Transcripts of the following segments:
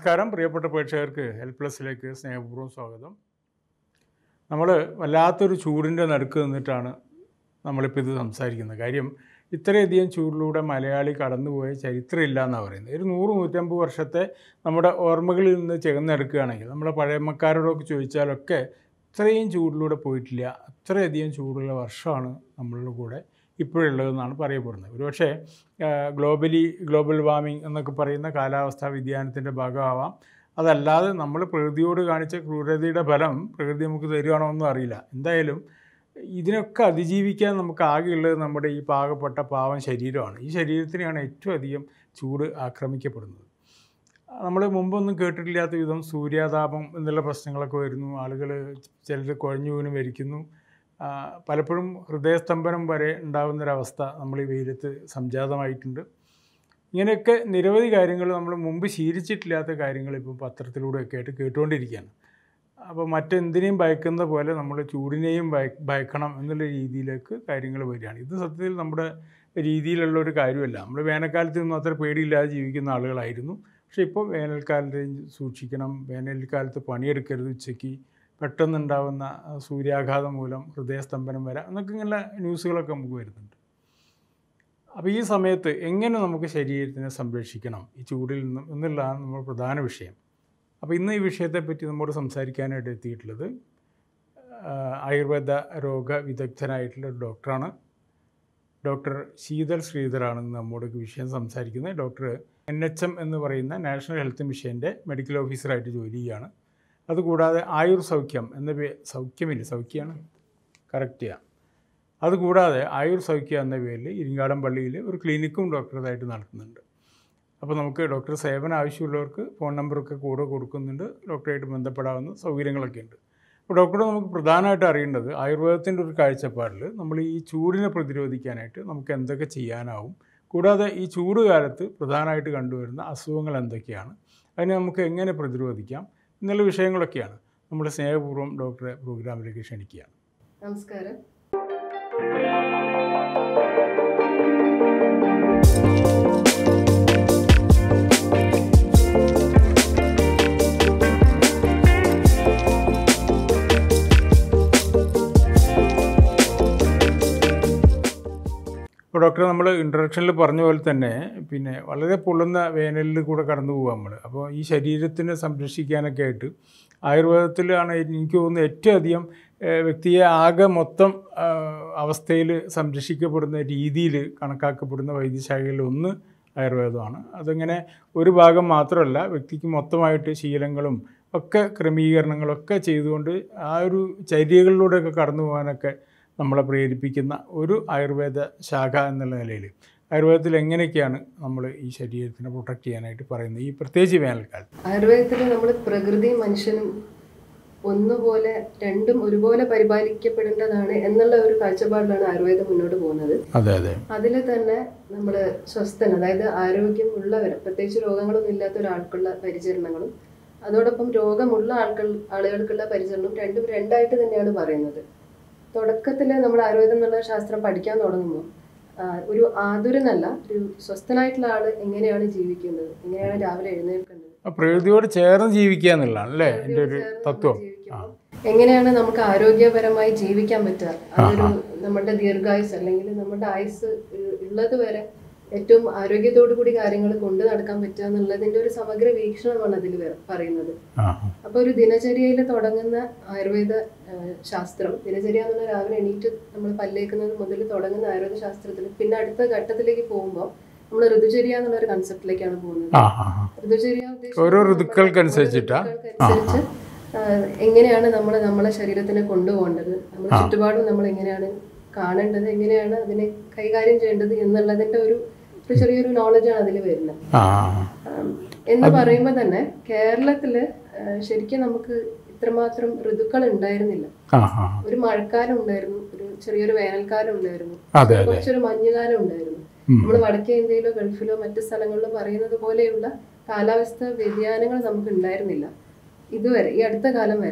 നമസ്കാരം പ്രിയപ്പെട്ട പ്രേക്ഷകർക്ക് ഹെൽപ്പ് പ്ലസിലേക്ക് സ്നേഹപൂർവ്വം സ്വാഗതം നമ്മൾ വല്ലാത്തൊരു ചൂടിൻ്റെ നടുക്ക് നിന്നിട്ടാണ് നമ്മളിപ്പോൾ ഇത് സംസാരിക്കുന്നത് കാര്യം ഇത്രയധികം ചൂടിലൂടെ മലയാളി കടന്നുപോയ ചരിത്രമില്ല എന്നാണ് പറയുന്നത് ഒരു നൂറ് നൂറ്റമ്പത് വർഷത്തെ നമ്മുടെ ഓർമ്മകളിൽ നിന്ന് ചെകന്നെടുക്കുകയാണെങ്കിൽ നമ്മുടെ പഴമക്കാരോടൊക്കെ ചോദിച്ചാലൊക്കെ ഇത്രയും ചൂടിലൂടെ പോയിട്ടില്ല അത്രയധികം ചൂടുള്ള വർഷമാണ് നമ്മളുടെ കൂടെ ഇപ്പോഴുള്ളതെന്നാണ് പറയപ്പെടുന്നത് ഒരുപക്ഷെ ഗ്ലോബലി ഗ്ലോബൽ വാർമിംഗ് എന്നൊക്കെ പറയുന്ന കാലാവസ്ഥാ വ്യതിയാനത്തിൻ്റെ ഭാഗമാവാം അതല്ലാതെ നമ്മൾ പ്രകൃതിയോട് കാണിച്ച ക്രൂരതയുടെ ഫലം പ്രകൃതി നമുക്ക് തരുവാണോ ഒന്നും അറിയില്ല എന്തായാലും ഇതിനൊക്കെ അതിജീവിക്കാൻ നമുക്ക് ആകെയുള്ളത് നമ്മുടെ ഈ പാകപ്പെട്ട പാവം ശരീരമാണ് ഈ ശരീരത്തിനെയാണ് ഏറ്റവും അധികം ചൂട് ആക്രമിക്കപ്പെടുന്നത് നമ്മൾ മുമ്പൊന്നും കേട്ടിട്ടില്ലാത്ത വിധം സൂര്യാതാപം എന്നുള്ള പ്രശ്നങ്ങളൊക്കെ വരുന്നു ആളുകൾ ചിലർ കുഴഞ്ഞു വീണ് മരിക്കുന്നു ആ, പലപ്പോഴും ഹൃദയസ്തംഭനം വരെ ഉണ്ടാകുന്നൊരവസ്ഥ നമ്മൾ ഈ വെയിലത്ത് സംജാതമായിട്ടുണ്ട് ഇങ്ങനെയൊക്കെ നിരവധി കാര്യങ്ങൾ നമ്മൾ മുമ്പ് ശീലിച്ചിട്ടില്ലാത്ത കാര്യങ്ങൾ ഇപ്പോൾ പത്രത്തിലൂടെയൊക്കെ ആയിട്ട് കേട്ടുകൊണ്ടിരിക്കുകയാണ് അപ്പോൾ മറ്റെന്തിനേയും ഭയക്കുന്ന പോലെ നമ്മൾ ചൂടിനെയും ഭയ ഭയക്കണം എന്നുള്ള രീതിയിലേക്ക് കാര്യങ്ങൾ വരികയാണ് ഇത് സത്യത്തിൽ നമ്മുടെ രീതിയിലുള്ള ഒരു കാര്യമല്ല നമ്മൾ വേനൽക്കാലത്ത് നിന്നും അത്ര പേടിയില്ലാതെ ജീവിക്കുന്ന ആളുകളായിരുന്നു പക്ഷേ ഇപ്പോൾ വേനൽക്കാലത്ത് സൂക്ഷിക്കണം വേനൽക്കാലത്ത് പണിയെടുക്കരുത് ഉച്ചയ്ക്ക് പെട്ടെന്നുണ്ടാവുന്ന ആ, സൂര്യാഘാതം മൂലം ഹൃദയസ്തംഭനം വരാം എന്നൊക്കെ ഇങ്ങനെ ന്യൂസുകളൊക്കെ നമുക്ക് വരുന്നുണ്ട് അപ്പോൾ ഈ സമയത്ത് എങ്ങനെ നമുക്ക് ശരീരത്തിനെ സംരക്ഷിക്കണം ഈ ചൂടിൽ നിന്നും എന്നുള്ളതാണ് നമ്മുടെ പ്രധാന വിഷയം അപ്പോൾ ഇന്ന് ഈ വിഷയത്തെപ്പറ്റി നമ്മോട് സംസാരിക്കാനായിട്ട് എത്തിയിട്ടുള്ളത് ആ, ആയുർവേദ രോഗ വിദഗ്ധനായിട്ടുള്ള ഒരു ഡോക്ടറാണ് ഡോക്ടർ ശീതൽ ശ്രീധറാണ് ഇന്ന് നമ്മോട് ഈ വിഷയം സംസാരിക്കുന്നത് ഡോക്ടർ എൻ എച്ച് എം എന്ന് പറയുന്ന നാഷണൽ ഹെൽത്ത് മിഷൻ്റെ മെഡിക്കൽ ഓഫീസറായിട്ട് ജോലി ചെയ്യുകയാണ് അതുകൂടാതെ ആയുർ സൗഖ്യം എന്ന പേ സൗഖ്യമില്ല സൗഖ്യമാണ് കറക്റ്റ് ചെയ്യാം അതുകൂടാതെ ആയുർ സൗഖ്യ എന്ന പേരിൽ ഇരിങ്ങാടൻ പള്ളിയിൽ ഒരു ക്ലിനിക്കും ഡോക്ടറേതായിട്ട് നടത്തുന്നുണ്ട് അപ്പോൾ നമുക്ക് ഡോക്ടർ സേവനം ആവശ്യമുള്ളവർക്ക് ഫോൺ നമ്പറൊക്കെ കൂടെ കൊടുക്കുന്നുണ്ട് ഡോക്ടറായിട്ട് ബന്ധപ്പെടാവുന്ന സൗകര്യങ്ങളൊക്കെ ഉണ്ട് അപ്പോൾ ഡോക്ടറെ നമുക്ക് പ്രധാനമായിട്ട് അറിയേണ്ടത് ആയുർവേദത്തിൻ്റെ ഒരു കാഴ്ചപ്പാടിൽ നമ്മൾ ഈ ചൂടിനെ പ്രതിരോധിക്കാനായിട്ട് നമുക്ക് എന്തൊക്കെ ചെയ്യാനാവും കൂടാതെ ഈ ചൂട് കാലത്ത് പ്രധാനമായിട്ട് കണ്ടുവരുന്ന അസുഖങ്ങൾ എന്തൊക്കെയാണ് അതിനെ നമുക്ക് എങ്ങനെ പ്രതിരോധിക്കാം എന്നുള്ള വിഷയങ്ങളൊക്കെയാണ് നമ്മൾ സ്നേഹപൂർവ്വം ഡോക്ടറെ പ്രോഗ്രാമിലേക്ക് ക്ഷണിക്കുകയാണ് നമസ്കാരം അപ്പോൾ ഡോക്ടർ നമ്മൾ ഇൻട്രഡക്ഷനിൽ പറഞ്ഞ പോലെ തന്നെ പിന്നെ വളരെ പൊള്ളുന്ന വേനലിൽ കൂടെ കടന്നു പോകുക നമ്മൾ അപ്പോൾ ഈ ശരീരത്തിനെ സംരക്ഷിക്കാനൊക്കെ ആയിട്ട് ആയുർവേദത്തിലാണ് എനിക്ക് തോന്നുന്നത് ഏറ്റവും അധികം ഏഹ്, വ്യക്തിയെ ആകെ മൊത്തം അവസ്ഥയിൽ സംരക്ഷിക്കപ്പെടുന്ന രീതിയിൽ കണക്കാക്കപ്പെടുന്ന വൈദ്യശാഖകളിൽ ഒന്ന് ആയുർവേദമാണ് അതങ്ങനെ ഒരു ഭാഗം മാത്രമല്ല വ്യക്തിക്ക് മൊത്തമായിട്ട് ശീലങ്ങളും ഒക്കെ ക്രമീകരണങ്ങളൊക്കെ ചെയ്തുകൊണ്ട് ആ ഒരു ചര്യകളിലൂടെയൊക്കെ കടന്നു പോകാനൊക്കെ നമ്മളെ പ്രേരിപ്പിക്കുന്ന ഒരു ആയുർവേദ ശാഖ എന്നുള്ള നിലയിൽ ആയുർവേദത്തിൽ എങ്ങനെയൊക്കെയാണ് നമ്മൾ ഈ ശരീരത്തിനെ പ്രൊട്ടക്റ്റ് ചെയ്യാനായിട്ട് പറയുന്നത് ഈ പ്രത്യേകിച്ച് വേനൽക്കാലത്ത് ആയുർവേദത്തിൽ നമ്മൾ പ്രകൃതിയും മനുഷ്യനും ഒന്നുപോലെ രണ്ടും ഒരുപോലെ പരിപാലിക്കപ്പെടേണ്ടതാണ് എന്നുള്ള ഒരു കാഴ്ചപ്പാടിലാണ് ആയുർവേദം മുന്നോട്ട് പോകുന്നത് അതെ അതെ അതിൽ തന്നെ നമ്മൾ സ്വസ്ഥൻ അതായത് ആരോഗ്യം ഉള്ളവർ പ്രത്യേകിച്ച് രോഗങ്ങളൊന്നും ഇല്ലാത്ത ഒരാൾക്കുള്ള പരിചരണങ്ങളും അതോടൊപ്പം രോഗമുള്ള ആൾക്കൾ ആളുകൾക്കുള്ള പരിചരണം രണ്ടും രണ്ടായിട്ട് തന്നെയാണ് പറയുന്നത് തുടക്കത്തിൽ നമ്മൾ ആയുർവേദം എന്നുള്ള ശാസ്ത്രം പഠിക്കാൻ തുടങ്ങുമ്പോൾ ആ, ഒരു ആതുരനല്ല ഒരു സ്വസ്ഥനായിട്ടുള്ള ആള് എങ്ങനെയാണ് ജീവിക്കുന്നത് എങ്ങനെയാണ് രാവിലെ എഴുന്നേൽക്കേണ്ടത് ആ പ്രകൃതിയോട് ചേർന്ന് ജീവിക്കുക എന്നുള്ളതാണ് അല്ലേ എൻ്റെ ഒരു ചേർന്ന് തത്വം നമ്മൾ ജീവിക്കുമ്പോൾ എങ്ങനെയാണ് നമുക്ക് ആരോഗ്യപരമായി ജീവിക്കാൻ പറ്റുക അതൊരു നമ്മുടെ ദീർഘായുസ് അല്ലെങ്കിൽ നമ്മുടെ ആയുസ് ഉ- ഉള്ളത് വരെ ഏറ്റവും ആരോഗ്യത്തോടു കൂടി കാര്യങ്ങൾ കൊണ്ടു നടക്കാൻ പറ്റുക എന്നുള്ളതിന്റെ ഒരു സമഗ്ര വീക്ഷണമാണ് അതിൽ പറയുന്നത് ആ അപ്പൊ ഒരു ദിനചര്യയിൽ തുടങ്ങുന്ന ആയുർവേദ ആ, ശാസ്ത്രം ദിനചര്യ എന്നുള്ള രാവിലെ എണീറ്റ് നമ്മൾ പല്ലേക്കുന്നത് മുതൽ തുടങ്ങുന്ന ആയുർവേദ ശാസ്ത്രത്തിൽ പിന്നെ അടുത്ത ഘട്ടത്തിലേക്ക് പോകുമ്പോൾ നമ്മൾ ഋതുചര്യ എന്നുള്ള ഒരു കൺസെപ്റ്റിലേക്കാണ് പോകുന്നത് ആ ആ ആ. ഋതുചര്യ ഉദ്ദേശിക്കുന്നത് ഓരോ നമ്മുടെ ഋതുക്കൾക്കനുസരിച്ചിട്ടാ? ഓരോ ഋതുക്കൾക്കനുസരിച്ച് ആ, എങ്ങനെയാണ് നമ്മൾ നമ്മളെ ശരീരത്തിനെ കൊണ്ടുപോകേണ്ടത് നമ്മുടെ ചുറ്റുപാടും നമ്മൾ എങ്ങനെയാണ് കാണേണ്ടത് എങ്ങനെയാണ് അതിനെ കൈകാര്യം ചെയ്യേണ്ടത് എന്നുള്ളതിന്റെ ഒരു ഒരു ചെറിയൊരു നോളജാണ് അതിൽ വരുന്നത് ആ ആം, എന്ന് പറയുമ്പോൾ തന്നെ കേരളത്തില് ആ, ശരിക്കും നമുക്ക് ഇത്രമാത്രം ഋതുക്കൾ ഉണ്ടായിരുന്നില്ല ആ ആ ഒരു മഴക്കാലം ഉണ്ടായിരുന്നു ഒരു ചെറിയൊരു വേനൽക്കാലം ഉണ്ടായിരുന്നു അതെ അതെ കുറച്ചൊരു മഞ്ഞുകാലം ഉണ്ടായിരുന്നു ഉം. നമ്മൾ വടക്കേ ഇന്ത്യയിലോ ഗൾഫിലോ മറ്റു സ്ഥലങ്ങളിലോ പറയുന്നത് പോലെയുള്ള കാലാവസ്ഥ വ്യതിയാനങ്ങൾ നമുക്ക് ഉണ്ടായിരുന്നില്ല ഇതുവരെ ഈ അടുത്ത കാലം വരെ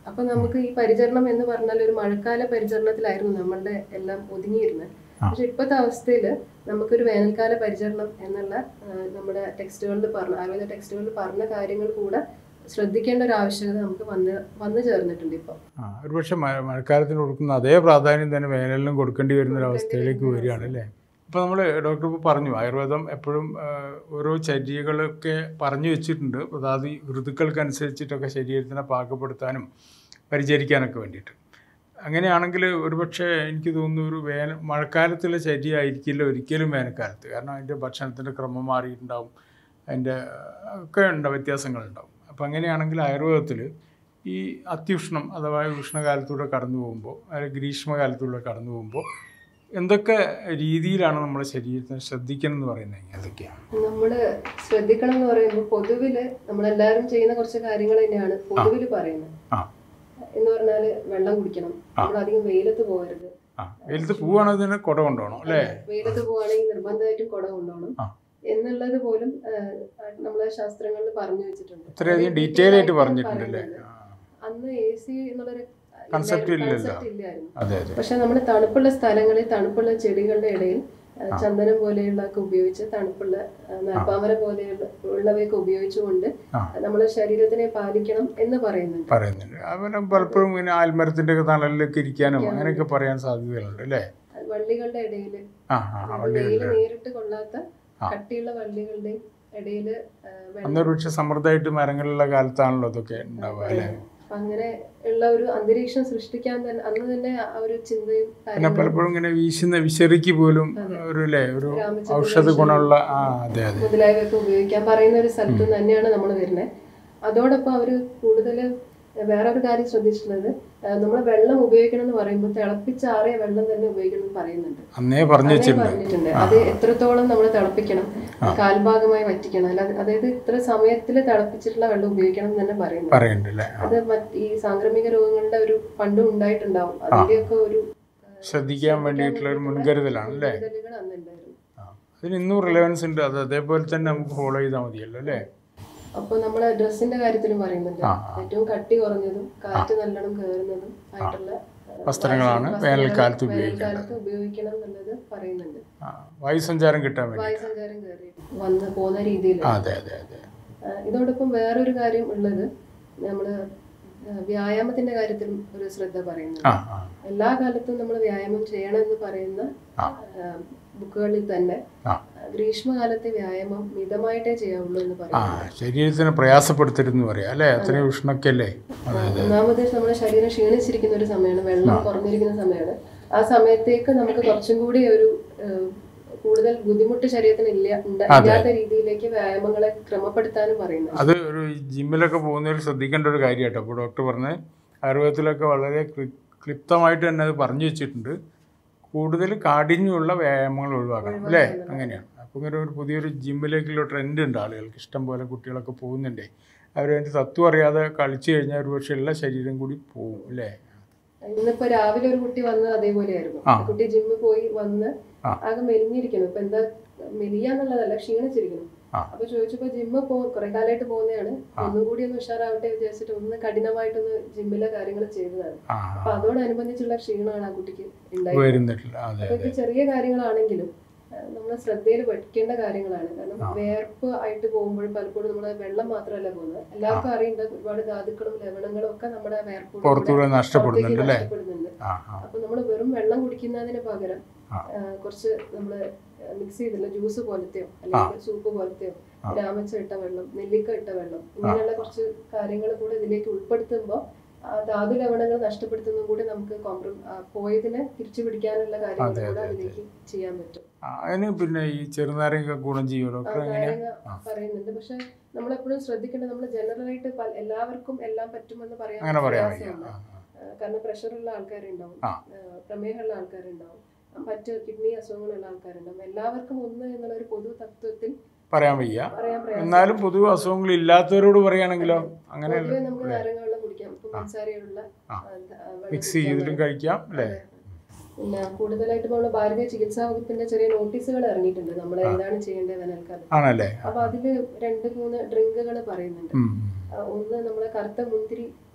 അപ്പൊ നമുക്ക് ഈ പരിചരണം എന്ന് പറഞ്ഞാൽ ഒരു മഴക്കാല പരിചരണത്തിലായിരുന്നു നമ്മളുടെ എല്ലാം ഒതുങ്ങിയിരുന്നത് ആ. പക്ഷെ ഇപ്പോഴത്തെ അവസ്ഥയിൽ നമുക്കൊരു വേനൽക്കാല പരിചരണം എന്നുള്ള ആ, നമ്മുടെ ടെക്സ്റ്റുകളിൽ പറഞ്ഞ ആയുർവേദ ടെക്സ്റ്റുകളിൽ പറഞ്ഞ കാര്യങ്ങൾ കൂടെ ശ്രദ്ധിക്കേണ്ട ഒരു ആവശ്യകത നമുക്ക് വന്ന് വന്നു ചേർന്നിട്ടുണ്ട് ഇപ്പോൾ ആ ഒരുപക്ഷെ മഴ മഴക്കാലത്തിന് കൊടുക്കുന്ന അതേ പ്രാധാന്യം തന്നെ വേനലിനും കൊടുക്കേണ്ടി വരുന്ന ഒരു അവസ്ഥയിലേക്ക് വരികയാണ് അല്ലേ ഇപ്പോൾ നമ്മൾ ഡോക്ടർ ഇപ്പോൾ പറഞ്ഞു ആയുർവേദം എപ്പോഴും ആ, ഓരോ ചര്യകളൊക്കെ പറഞ്ഞു വെച്ചിട്ടുണ്ട് അതാത് ഋതുക്കൾക്കനുസരിച്ചിട്ടൊക്കെ ശരീരത്തിനെ പാകപ്പെടുത്താനും പരിചരിക്കാനൊക്കെ വേണ്ടിയിട്ട് അങ്ങനെയാണെങ്കിൽ ഒരുപക്ഷെ എനിക്ക് തോന്നുന്നു ഒരു വേനൽ മഴക്കാലത്തുള്ള ചര്യ ആയിരിക്കില്ല ഒരിക്കലും വേനൽക്കാലത്ത് കാരണം അതിൻ്റെ ഭക്ഷണത്തിൻ്റെ ക്രമം മാറിയിട്ടുണ്ടാവും അതിൻ്റെ ഒക്കെ ഉണ്ടാവും വ്യത്യാസങ്ങളുണ്ടാവും അപ്പോൾ അങ്ങനെയാണെങ്കിൽ ആയുർവേദത്തിൽ ഈ അത്യുഷ്ണം അഥവാ ഉഷ്ണകാലത്തൂടെ കടന്നു പോകുമ്പോൾ അല്ലെങ്കിൽ ഗ്രീഷ്മകാലത്തൂടെ കടന്നു പോകുമ്പോൾ എന്തൊക്കെ രീതിയിലാണ് നമ്മുടെ ശരീരത്തിനെ ശ്രദ്ധിക്കണം എന്ന് പറയുന്നത് അതൊക്കെയാണ് നമ്മള് ശ്രദ്ധിക്കണം എന്ന് പറയുമ്പോൾ പൊതുവില് നമ്മളെല്ലാവരും ചെയ്യുന്ന കുറച്ച് കാര്യങ്ങൾ തന്നെയാണ് പൊതുവില് പറയുന്നത് ആ എന്ന് പറഞ്ഞാല് വെള്ളം കുടിക്കണം നമ്മൾ അധികം വെയിലത്ത് പോകരുത് ആ വെയിലത്ത് പോവുകയാണെങ്കിൽ തന്നെ കുട കൊണ്ടുപോകണം അല്ലേ വെയിലത്ത് പോവാണെങ്കിൽ നിർബന്ധമായിട്ടും കുട കൊണ്ടുപോകണം ആ. എന്നുള്ളത് പോലും ആ, നമ്മളെ ശാസ്ത്രങ്ങളിൽ പറഞ്ഞു വെച്ചിട്ടുണ്ട് ഇത്രയധികം അത് ഡീറ്റെയിൽ ആയിട്ട് detail പറഞ്ഞിട്ടുണ്ടല്ലേ പറയുന്നുണ്ട്. ആ, അന്ന് എ സി എന്നുള്ളൊരു Concept ഇല്ലല്ലോ. concept ഇല്ലായിരുന്നു അതെ അതെ പക്ഷെ നമ്മൾ തണുപ്പുള്ള സ്ഥലങ്ങളിൽ തണുപ്പുള്ള ചെടികളുടെ ഇടയിൽ ആ, ചന്ദനം പോലെയുള്ളതൊക്കെ ഉപയോഗിച്ച് തണുപ്പുള്ള ആ, നാൽപ്പാമര പോലെയുള്ള ഉള്ളവയൊക്കെ ഉപയോഗിച്ചുകൊണ്ട് ആ. നമ്മുടെ ശരീരത്തിനെ പാലിക്കണം എന്ന് പറയുന്നുണ്ട് പറയുന്നുണ്ട് അവനെ പലപ്പോഴും ഇങ്ങനെ ആൽമരത്തിൻ്റെ ഒക്കെ തണലിലൊക്കെ ഇരിക്കാനും അങ്ങനെയൊക്കെ പറയാൻ സാധ്യതകളുണ്ട് അല്ലേ വള്ളികളുടെ ഇടയിൽ ആ ആ വള്ളി വെയിൽ നേരിട്ട് കൊള്ളാത്ത കട്ടിയുള്ള വള്ളികളുടെയും ഇടയിൽ അന്നൊരു പക്ഷെ സമൃദ്ധമായിട്ട് മരങ്ങളുള്ള കാലത്താണല്ലോ അതൊക്കെ ഉണ്ടാവുക അല്ലേ അപ്പൊ അങ്ങനെ ഉള്ള ഒരു അന്തരീക്ഷം സൃഷ്ടിക്കാൻ തന്നെ അന്ന് തന്നെ ആ ഒരു ചിന്തയും പിന്നെ കാര്യങ്ങളും പലപ്പോഴും ഇങ്ങനെ വീശുന്ന വിശറിക്ക് പോലും ഒരു അല്ലേ ഒരു ഔഷധ ഗുണമുള്ള ആ അതെ അതെ മുതലായവയൊക്കെ ഉപയോഗിക്കാൻ പറയുന്ന ഒരു സ്ഥലത്ത് തന്നെയാണ് നമ്മൾ വരുന്നത് അതോടൊപ്പം അവർ കൂടുതൽ വേറെ ഒരു കാര്യം ശ്രദ്ധിച്ചിട്ടുള്ളത് നമ്മൾ വെള്ളം ഉപയോഗിക്കണം എന്ന് പറയുമ്പോൾ തിളപ്പിച്ചാറിയ വെള്ളം തന്നെ ഉപയോഗിക്കണം എന്ന് പറയുന്നുണ്ട് അന്നേ പറഞ്ഞു അതേ വെച്ചിട്ടുണ്ട് പറഞ്ഞിട്ടുണ്ട് അത് എത്രത്തോളം നമ്മൾ തിളപ്പിക്കണം കാൽഭാഗമായി വറ്റിക്കണം അല്ലാതെ അതായത് ഇത്ര സമയത്തിൽ തിളപ്പിച്ചിട്ടുള്ള വെള്ളം ഉപയോഗിക്കണം എന്ന് തന്നെ പറയുന്നു പറയുന്നുണ്ട് അല്ലേ ആ. അത് മറ്റ് ഈ സാംക്രമിക രോഗങ്ങളുടെ ഒരു പണ്ടും ഉണ്ടായിട്ടുണ്ടാവും അതിന്റെയൊക്കെ ഒരു ആ, ശ്രദ്ധിക്കാൻ വേണ്ടിയിട്ടുള്ള ഒരു മുൻകരുതലാണ് അല്ലേ മുൻകരുതലുകൾ അന്നുണ്ടായിരുന്നു ആ. അതിന് ഇന്നും റിലവൻസ് ഉണ്ട് അത് അതേപോലെ തന്നെ നമുക്ക് ഫോളോ ചെയ്താൽ മതിയല്ലോ അല്ലേ അപ്പൊ നമ്മള് ഡ്രസ്സിന്റെ കാര്യത്തിലും പറയുന്നുണ്ട് ആ, ഏറ്റവും കട്ടി കുറഞ്ഞതും കാറ്റ് നല്ലോണം കയറുന്നതും ആയിട്ടുള്ള ആ, വസ്ത്രങ്ങളാണ് വസ്ത്രങ്ങൾ വേനൽക്കാലത്ത് ഉപയോഗിക്കേണ്ടത് വേനൽക്കാലത്ത് ഉപയോഗിക്കണം എന്നുള്ളത് പറയുന്നുണ്ട് ആ വായുസഞ്ചാരം കിട്ടാൻ വേണ്ടി വായുസഞ്ചാരം കയറി വന്ന് പോകുന്ന രീതിയിൽ ആ, അതെ അതെ അതെ ഇതോടൊപ്പം വേറൊരു കാര്യം ഉള്ളത് നമ്മള് ആ, വ്യായാമത്തിന്റെ കാര്യത്തിലും ഒരു ശ്രദ്ധ പറയുന്നുണ്ട് ആ ആ എല്ലാ കാലത്തും നമ്മൾ വ്യായാമം ചെയ്യണം എന്ന് പറയുന്ന ആ. ആ, ബുക്കുകളിൽ തന്നെ ആ. ഗ്രീഷ്മകാലത്തെ വ്യായാമം മിതമായിട്ടേ ചെയ്യാവുള്ളൂ എന്ന് ആ പറയുന്നു ശരീരത്തിനെ പ്രയാസപ്പെടുത്തരുതെന്ന് പറയാം അല്ലേ അത്രയും ഉഷ്ണൊക്കെ അല്ലേ ഒന്നാമത് നമ്മുടെ ശരീരം ക്ഷീണിച്ചിരിക്കുന്ന ഒരു സമയമാണ് വെള്ളം കുറഞ്ഞിരിക്കുന്ന സമയമാണ് ആ സമയത്തേക്ക് നമുക്ക് കുറച്ചും കൂടി ഒരു ഏഹ്, കൂടുതൽ ബുദ്ധിമുട്ട് ശരീരത്തിന് ഇല്ല ഉണ്ട- ഇല്ലാത്ത രീതിയിലേക്ക് വ്യായാമങ്ങളെ ക്രമപ്പെടുത്താനും പറയുന്നു അത് ഒരു ജിമ്മിലൊക്കെ പോകുന്നതിൽ ശ്രദ്ധിക്കേണ്ട ഒരു കാര്യം കേട്ടോ അപ്പോൾ ഡോക്ടർ പറഞ്ഞത് ആയുർവേദത്തിലൊക്കെ വളരെ ക്ലി- ക്ലിപ്തമായിട്ട് തന്നെ അത് പറഞ്ഞു വെച്ചിട്ടുണ്ട് കൂടുതൽ കാഠിന്യമുള്ള വ്യായാമങ്ങൾ ഒഴിവാക്കണം അല്ലേ അങ്ങനെയാണ് അപ്പോൾ ഇങ്ങനെ ഒരു പുതിയൊരു ജിമ്മിലേക്കുള്ള ട്രെൻഡ് ഉണ്ട് ആളുകൾക്ക് ഇഷ്ടം പോലെ കുട്ടികളൊക്കെ പോകുന്നുണ്ടേ അവരതിൻ്റെ തത്വം അറിയാതെ കളിച്ചു കഴിഞ്ഞാൽ ഒരു പക്ഷേ എല്ലാ ശരീരം കൂടി പോകും അല്ലേ ഇന്നിപ്പോ രാവിലെ ഒരു കുട്ടി വന്ന് അതേപോലെയായിരുന്നു ആ. കുട്ടി ജിമ്മിൽ പോയി വന്ന് ആ. ആകെ മെലിഞ്ഞിരിക്കണം ഇപ്പൊ എന്താ മെലിയാന്നുള്ളതല്ല ക്ഷീണിച്ചിരിക്കണം ആ. അപ്പൊ ചോദിച്ചപ്പോ ജിമ്മ് പോ കുറെ കാലമായിട്ട് പോകുന്നതാണ് ഒന്നും കൂടി ഒന്ന് ഉഷാറാവട്ടെ വിചാരിച്ചിട്ട് ഒന്ന് കഠിനമായിട്ടൊന്ന് ജിമ്മിലെ കാര്യങ്ങൾ ചെയ്തതാണ് ആ അപ്പൊ അതോടനുബന്ധിച്ചുള്ള ക്ഷീണമാണ് ആ കുട്ടിക്ക് ഉണ്ടായത് വരുന്നിട്ടില്ല അതെ അപ്പൊ ഇത് ചെറിയ കാര്യങ്ങളാണെങ്കിലും നമ്മൾ ശ്രദ്ധയിൽ പഠിക്കേണ്ട കാര്യങ്ങളാണ് കാരണം വേർപ്പ് ആയിട്ട് പോകുമ്പോൾ പലപ്പോഴും നമ്മൾ വെള്ളം മാത്രമല്ല പോകുന്നത് എല്ലാവർക്കും അറിയുന്നുണ്ട് ഒരുപാട് ധാതുക്കളും ലവണങ്ങളും ഒക്കെ നമ്മുടെ വേർപ്പ് പുറത്തൂടെ നഷ്ടപ്പെടുന്നുണ്ട് അല്ലേ നഷ്ടപ്പെടുന്നുണ്ട് ആ ആ അപ്പൊ നമ്മൾ വെറും വെള്ളം കുടിക്കുന്നതിന് പകരം ആ. ആ, കുറച്ച് നമ്മൾ മിക്സ് ചെയ്തില്ല ജ്യൂസ് പോലത്തെയോ അല്ലെങ്കിൽ സൂപ്പ് പോലത്തെയോ രാമച്ച ഇട്ട വെള്ളം നെല്ലിക്ക ഇട്ട വെള്ളം ഇങ്ങനെയുള്ള കുറച്ച് കാര്യങ്ങൾ കൂടെ ഇതിലേക്ക് ഉൾപ്പെടുത്തുമ്പോൾ ആ ധാതു ലവണങ്ങൾ നഷ്ടപ്പെടുത്തുന്നതും കൂടി നമുക്ക് കോംപ്രം ആ, പോയതിനെ തിരിച്ചു പിടിക്കാനുള്ള കാര്യങ്ങൾ കൂടെ അതിലേക്ക് ചെയ്യാൻ പറ്റും ആ, അതിന് പിന്നെ ഈ ചെറുനാരങ്ങ ഗുണം ചെയ്യുമോ ആ, ഡോക്ടർ എങ്ങനെയാ നാരങ്ങ പറയുന്നുണ്ട് പക്ഷെ നമ്മളെപ്പോഴും ശ്രദ്ധിക്കേണ്ടത് നമ്മൾ ജനറലായിട്ട് പല- എല്ലാവർക്കും എല്ലാം പറ്റുമെന്ന് പറയാൻ അങ്ങനെ പറയാൻ വയ്യ പ്രയാസമുണ്ട്. ആ, ആ. ആ, കാരണം പ്രഷറുള്ള ആൾക്കാരുണ്ടാവും ആ. ആ, പ്രമേഹമുള്ള ആൾക്കാരുണ്ടാവും ആ, മറ്റ് കിഡ്നി അസുഖങ്ങളുള്ള ആൾക്കാരുണ്ടാവും എല്ലാവർക്കും ഒന്ന് എന്നുള്ള ഒരു പൊതു തത്വത്തിൽ പറയാൻ വയ്യ പറയാൻ പ്രയാസം എന്നാലും പൊതുവെ അസുഖങ്ങൾ ഇല്ലാത്തവരോട് പറയുകയാണെങ്കിലോ അങ്ങനെ പൊതുവെ നമുക്ക് നാരങ്ങ വെള്ളം കുടിക്കാം ഇപ്പൊ പഞ്ചസാരയുള്ള ആ. ആ, ആ, വെള്ളം മിക്സ് കുടിക്കാം. ചെയ്തിട്ടും കഴിക്കാം അല്ലേ അതെ. പിന്നെ കൂടുതലായിട്ട് നമ്മൾ ഭാരതീയ ചികിത്സാ വകുപ്പിന്റെ ചെറിയ നോട്ടീസുകൾ ഇറങ്ങിയിട്ടുണ്ട് നമ്മൾ എന്താണ് ചെയ്യേണ്ടത് വേനൽക്കാലത്ത് ആണല്ലേ അപ്പൊ അതില് രണ്ട് മൂന്ന് ഡ്രിങ്കുകൾ പറയുന്നുണ്ട് ഉം. ആ, ഒന്ന് നമ്മളെ കറുത്ത മുന്തിരി